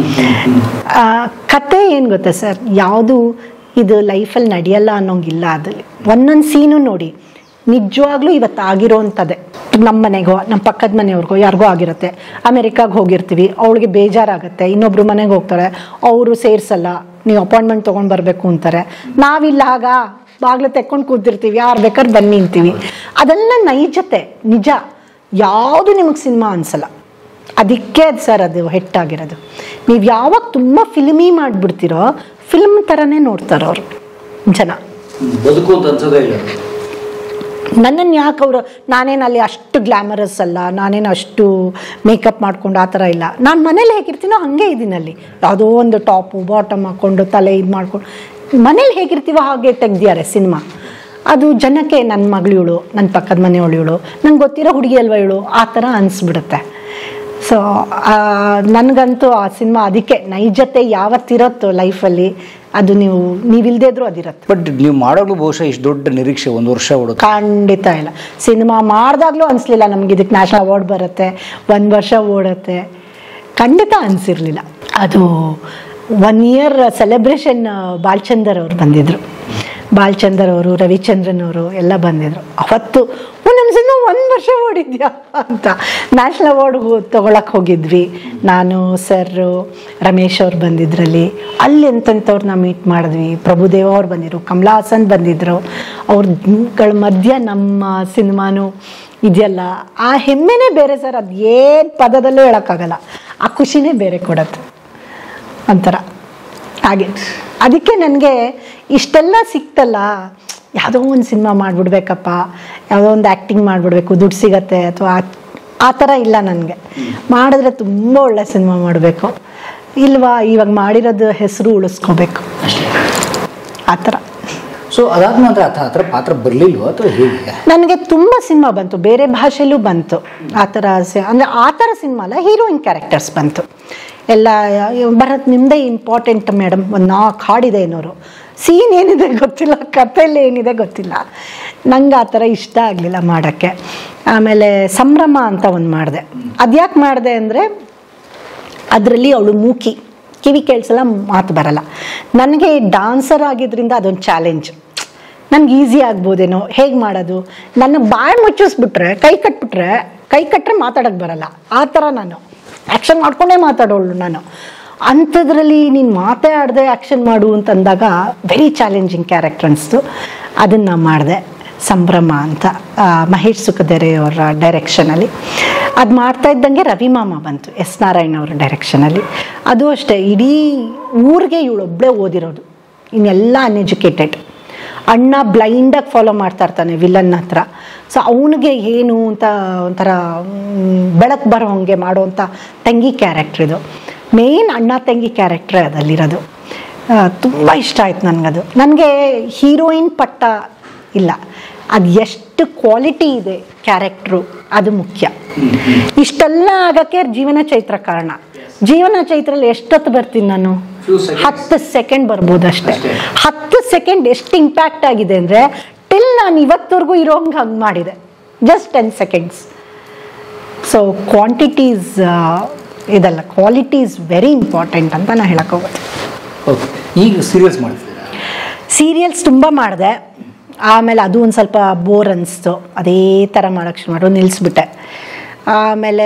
ಆ, ಕತೆ ಏನು ಗೊತ್ತಾ ಸರ್ ಯಾವುದು ಇದು ಲೈಫಲ್ಲಿ ನಡೆಯಲ್ಲ ಅನ್ನೋಂಗಿಲ್ಲ ಅದಲ್ಲಿ ಒಂದೊಂದು ಸೀನು ನೋಡಿ ನಿಜವಾಗ್ಲೂ ಇವತ್ತು ಆಗಿರೋವಂಥದ್ದೇ ನಮ್ಮ ಮನೆಗೋ ನಮ್ಮ ಪಕ್ಕದ ಮನೆಯವ್ರಿಗೋ ಯಾರಿಗೋ ಆಗಿರುತ್ತೆ ಅಮೆರಿಕಾಗೆ ಹೋಗಿರ್ತೀವಿ ಅವಳಿಗೆ ಬೇಜಾರಾಗುತ್ತೆ ಇನ್ನೊಬ್ರು ಮನೆಗೆ ಹೋಗ್ತಾರೆ ಅವರು ಸೇರಿಸಲ್ಲ ನೀವು ಅಪಾಯಿಂಟ್ಮೆಂಟ್ ತೊಗೊಂಡು ಬರಬೇಕು ಅಂತಾರೆ ನಾವಿಲ್ಲ ಆಗ ಬಾಗ್ಲು ತೆಕ್ಕೊಂಡು ಕೂತಿರ್ತೀವಿ ಯಾರು ಬೇಕಾದ್ರೆ ಬನ್ನಿ ಅಂತೀವಿ ಅದೆಲ್ಲ ನೈಜತೆ ನಿಜ ಯಾವುದು ನಿಮಗೆ ಸಿನಿಮಾ ಅನ್ಸಲ್ಲ ಅದಕ್ಕೆ ಅದು ಸರ್ ಅದು ಹೆಟ್ಟಾಗಿರೋದು ನೀವು ಯಾವಾಗ ತುಂಬ ಫಿಲ್ಮಿ ಮಾಡಿಬಿಡ್ತೀರೋ ಫಿಲ್ಮ್ ಥರನೇ ನೋಡ್ತಾರೆ ಅವರು ಜನ ಬದುಕು ಅಂತ ಅನ್ಸೋದೇ ಇಲ್ಲ ನನ್ನನ್ನು ಯಾಕೆ ಅವರು ನಾನೇನು ಅಲ್ಲಿ ಅಷ್ಟು ಗ್ಲಾಮರಸ್ ಅಲ್ಲ ನಾನೇನು ಅಷ್ಟು ಮೇಕಪ್ ಮಾಡ್ಕೊಂಡು ಆ ಥರ ಇಲ್ಲ ನಾನು ಮನೇಲಿ ಹೇಗಿರ್ತೀನೋ ಹಾಗೆ ಇದ್ದೀನಿ ಅಲ್ಲಿ ಯಾವುದೋ ಒಂದು ಟಾಪು ಬಾಟಮ್ ಹಾಕ್ಕೊಂಡು ತಲೆ ಇದು ಮಾಡ್ಕೊಂಡು ಮನೇಲಿ ಹೇಗಿರ್ತೀವೋ ಹಾಗೆ ತೆಗ್ದಿದ್ದಾರೆ ಸಿನಿಮಾ ಅದು ಜನಕ್ಕೆ ನನ್ನ ಮಗಳಿವಳು ನನ್ನ ಪಕ್ಕದ ಮನೆಯವಳು ಇವಳು ನಂಗೆ ಗೊತ್ತಿರೋ ಹುಡುಗಿ ಅಲ್ವಾ ಇವಳು ಆ ಥರ ಅನಿಸ್ಬಿಡುತ್ತೆ ಸೊ ನನಗಂತೂ ಆ ಸಿನಿಮಾ ಅದಕ್ಕೆ ನೈಜತೆ ಯಾವತ್ತಿರುತ್ತೋ ಲೈಫಲ್ಲಿ ಅದು ನೀವು ನೀವಿಲ್ದೇ ಇದ್ರೂ ಅದಿರುತ್ತೆ ಬಟ್ ನೀವು ಮಾಡೋದು ಬಹುಶಃ ಇಷ್ಟು ದೊಡ್ಡ ನಿರೀಕ್ಷೆ ಒಂದು ವರ್ಷ ಓಡುತ್ತೆ ಖಂಡಿತ ಇಲ್ಲ ಸಿನಿಮಾ ಮಾಡಿದಾಗಲೂ ಅನಿಸ್ಲಿಲ್ಲ ನಮ್ಗೆ ಇದಕ್ಕೆ ನ್ಯಾಷನಲ್ ಅವಾರ್ಡ್ ಬರುತ್ತೆ ಒಂದು ವರ್ಷ ಓಡುತ್ತೆ ಖಂಡಿತ ಅನಿಸಿರ್ಲಿಲ್ಲ ಅದು ಒನ್ ಇಯರ್ ಸೆಲೆಬ್ರೇಷನ್ ಬಾಲ್ಚಂದರ್ ಅವರು ಬಂದಿದ್ರು ಬಾಲ್ಚಂದರ್ ಅವರು ರವಿಚಂದ್ರನ್ ಅವರು ಎಲ್ಲ ಬಂದಿದ್ರು ಅವತ್ತು "ಓ, ನಮ್ಮ ಸಿನಿಮಾ ಒಂದು ವರ್ಷ ಓಡಿದ್ಯಾ ಅಂತ ನ್ಯಾಷನಲ್ ಅವಾರ್ಡ್ ತೊಗೊಳಕ್ಕೆ ಹೋಗಿದ್ವಿ ನಾನು ಸರ್ ರಮೇಶ್ ಅವ್ರು ಬಂದಿದ್ರಲ್ಲಿ ಅಲ್ಲಿ ಎಂತೆಂಥವ್ರನ್ನ ಮೀಟ್ ಮಾಡಿದ್ವಿ ಪ್ರಭುದೇವ ಅವ್ರು ಬಂದಿದ್ರು ಕಮಲಾ ಹಾಸನ್ ಬಂದಿದ್ರು ಅವ್ರಗಳ ಮಧ್ಯ ನಮ್ಮ ಸಿನಿಮಾನು ಇದೆಯಲ್ಲ ಆ ಹೆಮ್ಮೆನೇ ಬೇರೆ ಸರ್ ಅದು ಏನು ಪದದಲ್ಲೂ ಹೇಳೋಕ್ಕಾಗಲ್ಲ ಆ ಖುಷಿನೇ ಬೇರೆ ಕೊಡತ್ತೆ ಒಂಥರ ಹಾಗೆ ಅದಕ್ಕೆ ನನಗೆ ಇಷ್ಟೆಲ್ಲ ಸಿಕ್ತಲ್ಲ ಯಾವುದೋ ಒಂದು ಸಿನಿಮಾ ಮಾಡಿಬಿಡ್ಬೇಕಪ್ಪ ಯಾವುದೋ ಒಂದು ಆ್ಯಕ್ಟಿಂಗ್ ಮಾಡಿಬಿಡ್ಬೇಕು ದುಡ್ಡು ಸಿಗತ್ತೆ ಅಥವಾ ಆ ಥರ ಇಲ್ಲ ನನಗೆ ಮಾಡಿದ್ರೆ ತುಂಬ ಒಳ್ಳೆ ಸಿನಿಮಾ ಮಾಡಬೇಕು ಇಲ್ವಾ ಇವಾಗ ಮಾಡಿರೋದು ಹೆಸರು ಉಳಿಸ್ಕೋಬೇಕು ಆ ಥರ ಸೊ ಅದಾದ ನಂತರ ಆ ಥರ ಪಾತ್ರ ಬರಲಿಲ್ವ ಅಥವಾ ಹೇಗೆ ನನಗೆ ತುಂಬ ಸಿನಿಮಾ ಬಂತು ಬೇರೆ ಭಾಷೆಲೂ ಬಂತು ಆ ಥರ ಸಿ- ಅಂದರೆ ಆ ಥರ ಸಿನಿಮಾ ಅಲ್ಲ ಹೀರೋಯಿನ್ ಕ್ಯಾರೆಕ್ಟರ್ಸ್ ಬಂತು ಎಲ್ಲ ಬರೋದು ನಿಮ್ಮದೇ ಇಂಪಾರ್ಟೆಂಟ್ ಮೇಡಮ್ ಒಂದು ನಾಲ್ಕು ಹಾಡಿದೆ ಏನೋರು ಸೀನ್ ಏನಿದೆ ಗೊತ್ತಿಲ್ಲ ಕಥೆಯಲ್ಲಿ ಏನಿದೆ ಗೊತ್ತಿಲ್ಲ ನಂಗೆ ಆ ಥರ ಇಷ್ಟ ಆಗಲಿಲ್ಲ ಮಾಡೋಕ್ಕೆ ಆಮೇಲೆ ಸಂಭ್ರಮ ಅಂತ ಒಂದು ಮಾಡಿದೆ ಅದ್ಯಾಕೆ ಮಾಡಿದೆ ಅಂದರೆ ಅದರಲ್ಲಿ ಅವಳು ಮೂಕಿ ಕಿವಿ ಕೇಳಿಸಲ್ಲ ಮಾತು ಬರಲ್ಲ ನನಗೆ ಡಾನ್ಸರ್ ಆಗಿದ್ರಿಂದ ಅದೊಂದು ಚಾಲೆಂಜ್ ನನ್ಗೆ ಈಸಿ ಆಗ್ಬೋದೇನೋ ಹೇಗೆ ಮಾಡೋದು ನನ್ನ ಬಾಯಿ ಮುಚ್ಚಿಸ್ಬಿಟ್ರೆ ಕೈ ಕಟ್ಬಿಟ್ರೆ ಕೈ ಕಟ್ಟರೆ ಮಾತಾಡೋಕ್ಕೆ ಬರಲ್ಲ ಆ ಥರ ನಾನು ಆ್ಯಕ್ಷನ್ ಮಾಡ್ಕೊಂಡೇ ಮಾತಾಡೋಳು ನಾನು ಅಂಥದ್ರಲ್ಲಿ ನೀನು ಮಾತೇ ಆಡದೆ ಆ್ಯಕ್ಷನ್ ಮಾಡು ಅಂತಂದಾಗ ವೆರಿ ಚಾಲೆಂಜಿಂಗ್ ಕ್ಯಾರೆಕ್ಟರ್ ಅನಿಸ್ತು ಅದನ್ನು ಮಾಡಿದೆ ಸಂಭ್ರಮ ಅಂತ ಆ, ಮಹೇಶ್ ಸುಖದೆರೆ ಅವರ ಡೈರೆಕ್ಷನಲ್ಲಿ ಅದು ಮಾಡ್ತಾ ಇದ್ದಂಗೆ ರವಿ ಮಾಮ ಬಂತು ಎಸ್ ನಾರಾಯಣ್ ಅವರ ಡೈರೆಕ್ಷನಲ್ಲಿ ಅದು ಅಷ್ಟೇ ಇಡೀ ಊರಿಗೆ ಇವಳೊಬ್ಬಳೇ ಓದಿರೋದು ಇನ್ನೆಲ್ಲ ಅನ್ಎಜುಕೇಟೆಡ್ ಅಣ್ಣ ಬ್ಲೈಂಡಾಗಿ ಫಾಲೋ ಮಾಡ್ತಾ ಇರ್ತಾನೆ ವಿಲನ್ ಹತ್ರ ಸೊ ಅವನಿಗೆ ಏನು ಅಂತ ಒಂಥರ ಬೆಳಕು ಬರೋ ಹಂಗೆ ಮಾಡೋವಂಥ ತಂಗಿ ಕ್ಯಾರೆಕ್ಟ್ರ್ ಇದು ಮೇನ್ ಅಣ್ಣ ತಂಗಿ ಕ್ಯಾರೆಕ್ಟ್ರೇ ಅದಲ್ಲಿರೋದು ತುಂಬ ಇಷ್ಟ ಆಯ್ತು ನನಗದು ನನಗೆ ಹೀರೋಯಿನ್ ಪಟ್ಟ ಇಲ್ಲ ಅದು ಎಷ್ಟು ಕ್ವಾಲಿಟಿ ಇದೆ ಕ್ಯಾರೆಕ್ಟ್ರು ಅದು ಮುಖ್ಯ ಇಷ್ಟೆಲ್ಲ ಆಗಕ್ಕೆ ಜೀವನ ಚೈತ್ರ ಕಾರಣ ಜೀವನ ಚೈತ್ರಲ್ಲಿ ಎಷ್ಟೊತ್ತು ಬರ್ತೀನಿ ನಾನು ಹತ್ತು ಸೆಕೆಂಡ್ ಬರ್ಬೋದು ಅಷ್ಟೇ ಹತ್ತು ಸೆಕೆಂಡ್ ಎಷ್ಟು ಇಂಪ್ಯಾಕ್ಟ್ ಆಗಿದೆ ಅಂದರೆ ಟಿಲ್ ನಾನು ಇವತ್ತವರೆಗೂ ಇರೋಂಗೆ ಹಂಗೆ ಮಾಡಿದೆ just ten seconds so quantities ಇದಲ್ಲ ಕ್ವಾಲಿಟಿ ಇಸ್ ವೆರಿ ಇಂಪಾರ್ಟೆಂಟ್ ಅಂತ ನಾನು ಹೇಳಕ್ಕೆ ಹೋಗೋದು ಓಕೆ ಈಗ ಸೀರಿಯಲ್ಸ್ ಮಾಡ್ತಿದ್ದೀರಾ ಸೀರಿಯಲ್ಸ್ ತುಂಬ ಮಾಡಿದೆ ಆಮೇಲೆ ಅದು ಒಂದು ಸ್ವಲ್ಪ ಬೋರ್ ಅನಿಸ್ತು ಅದೇ ಥರ ಮಾಡೋಕ್ಕೆ ಶುರು ಮಾಡೋ ನಿಲ್ಲಿಸ್ಬಿಟ್ಟೆ ಆಮೇಲೆ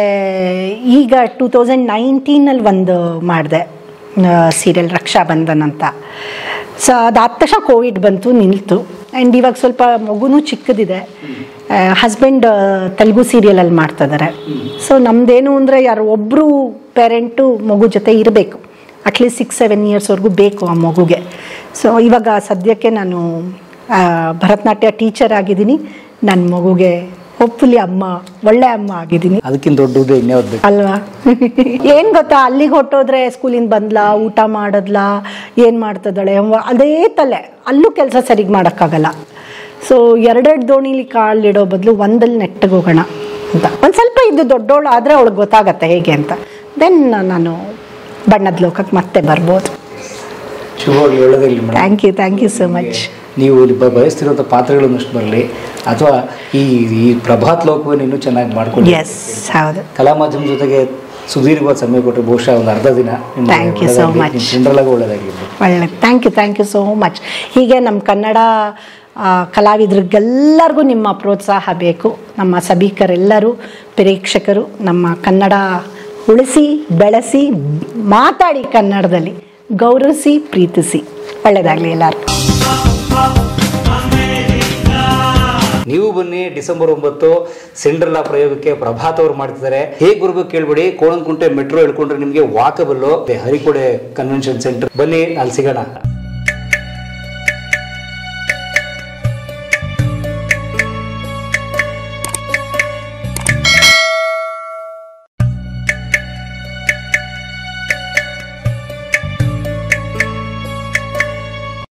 ಈಗ ಟೂ ತೌಸಂಡ್ ನೈನ್ಟೀನಲ್ಲಿ ಒಂದು ಮಾಡಿದೆ ಸೀರಿಯಲ್ ರಕ್ಷಾಬಂಧನ್ ಅಂತ ಸೊ ಅದಾದ ತಕ್ಷಣ ಕೋವಿಡ್ ಬಂತು ನಿಲ್ತು ಆ್ಯಂಡ್ ಇವಾಗ ಸ್ವಲ್ಪ ಮಗುನೂ ಚಿಕ್ಕದಿದೆ ಹಸ್ಬೆಂಡ್ ತೆಲುಗು ಸೀರಿಯಲಲ್ಲಿ ಮಾಡ್ತಿದ್ದಾರೆ ಸೊ ನಮ್ಮದೇನು ಅಂದರೆ ಯಾರು ಒಬ್ಬರು ಪೇರೆಂಟು ಮಗು ಜೊತೆ ಇರಬೇಕು ಅಟ್ಲೀಸ್ಟ್ ಸಿಕ್ಸ್ ಸೆವೆನ್ ಇಯರ್ಸ್ವರೆಗೂ ಬೇಕು ಆ ಮಗುಗೆ ಸೊ ಇವಾಗ ಸದ್ಯಕ್ಕೆ ನಾನು ಆ, ಭರತನಾಟ್ಯ ಟೀಚರ್ ಆಗಿದ್ದೀನಿ ನನ್ನ ಮಗುಗೆ ಹೋಪ್ಫುಲಿ ಅಮ್ಮ ಒಳ್ಳೆ ಅಮ್ಮ ಆಗಿದ್ದೀನಿ ಅದಕ್ಕಿಂತ ದೊಡ್ಡ ಹುದ್ದೆ ಇನ್ಯಾವ್ದು ಬೇಕು ಅಲ್ವಾ ಏನ್ ಗೊತ್ತಾ ಅಲ್ಲಿಗೆ ಹೊಟ್ಟೋದ್ರೆ ಸ್ಕೂಲಿಂದ ಬಂದ್ಲಾ ಊಟ ಮಾಡದ್ಲಾ ಏನ್ ಮಾಡ್ತಿದ್ದಾಳೆ ಅವ- ಅದೇ ತಲೆ ಅಲ್ಲೂ ಕೆಲಸ ಸರಿಗೆ ಮಾಡೋಕ್ಕಾಗಲ್ಲ ಸೊ ಎರಡೆರಡು ದೋಣಿಲಿ ಕಾಲಿಡೋ ಬದಲು ಒಂದಲ್ಲಿ ನೆಟ್ಟಗೆ ಹೋಗೋಣ ಅಂತ ಒಂದು ಸ್ವಲ್ಪ ಇದು ದೊಡ್ಡೋಳು ಆದರೆ ಅವಳಿಗೆ ಗೊತ್ತಾಗತ್ತೆ ಹೇಗೆ ಅಂತ ದೆನ್ ನಾನು ಬಣ್ಣದ ಲೋಕಕ್ಕೆ ಮತ್ತೆ ಬರ್ಬೋದು ಶುಭವಾಗಿ ಒಳ್ಳೆದಾಗಲಿ madam thank you thank you so much ನೀವು ಇಲ್ಲಿ ಬ- ಬಯಸ್ತಿರೋಂಥ ಪಾತ್ರಗಳನ್ನಷ್ಟು ಬರಲಿ ಅಥವಾ ಈ ಈ ಪ್ರಭಾತ್ ಲೋಕವನ್ನು ಇನ್ನೂ ಚೆನ್ನಾಗಿ ಮಾಡ್ಕೊಳ್ಳಿ ಎಸ್ ಹೌದು ಕಲಾ ಮಾಧ್ಯಮ ಜೊತೆಗೆ ಸುದೀರ್ಘವಾದ ಸಮಯ ಕೊಟ್ಟರೆ ಬಹುಶಃ ಒಂದು ಅರ್ಧ ದಿನ ನಿಮ್ಗೆ Thank you so ಒಳ್ಳೆದಾಗ್ಲಿ. much. ನಿಮ್ಮ ಜನರಲ್ ಆಗಿ ಒಳ್ಳೆದಾಗಲಿ ಒಳ್ಳೆ thank you thank you so much ಹೀಗೆ ನಮ್ಮ ಕನ್ನಡ ಆ, ಕಲಾವಿದರಿಗೆಲ್ಲರಿಗೂ ನಿಮ್ಮ ಪ್ರೋತ್ಸಾಹ ಬೇಕು ನಮ್ಮ ಸಭಿಕರೆಲ್ಲರೂ ಪ್ರೇಕ್ಷಕರು ನಮ್ಮ ಕನ್ನಡ ಉಳಿಸಿ ಬೆಳೆಸಿ ಮಾತಾಡಿ ಕನ್ನಡದಲ್ಲಿ ಗೌರವಿಸಿ ಪ್ರೀತಿಸಿ ಒಳ್ಳೆಯದಾಗಲಿ ಎಲ್ಲರಿಗೂ ನೀವು ಬನ್ನಿ ಡಿಸೆಂಬರ್ ಒಂಬತ್ತು ಸಿಂಡ್ರಲಾ ಪ್ರಯೋಗಕ್ಕೆ ಪ್ರಭಾತ್ ಅವರು ಮಾಡ್ತಿದ್ದಾರೆ ಹೇಗೆ ಬರ್ಬೇಕು ಕೇಳ್ಬಿಡಿ ಕೋಣಂಕುಂಟೆ ಮೆಟ್ರೋ ಹೇಳ್ಕೊಂಡ್ರೆ ನಿಮಗೆ ವಾಕಬಲ್ಲು ಹರಿಕೋಡೆ ಕನ್ವೆನ್ಷನ್ ಸೆಂಟರ್ ಬನ್ನಿ ಅಲ್ಲಿ ಸಿಗೋಣ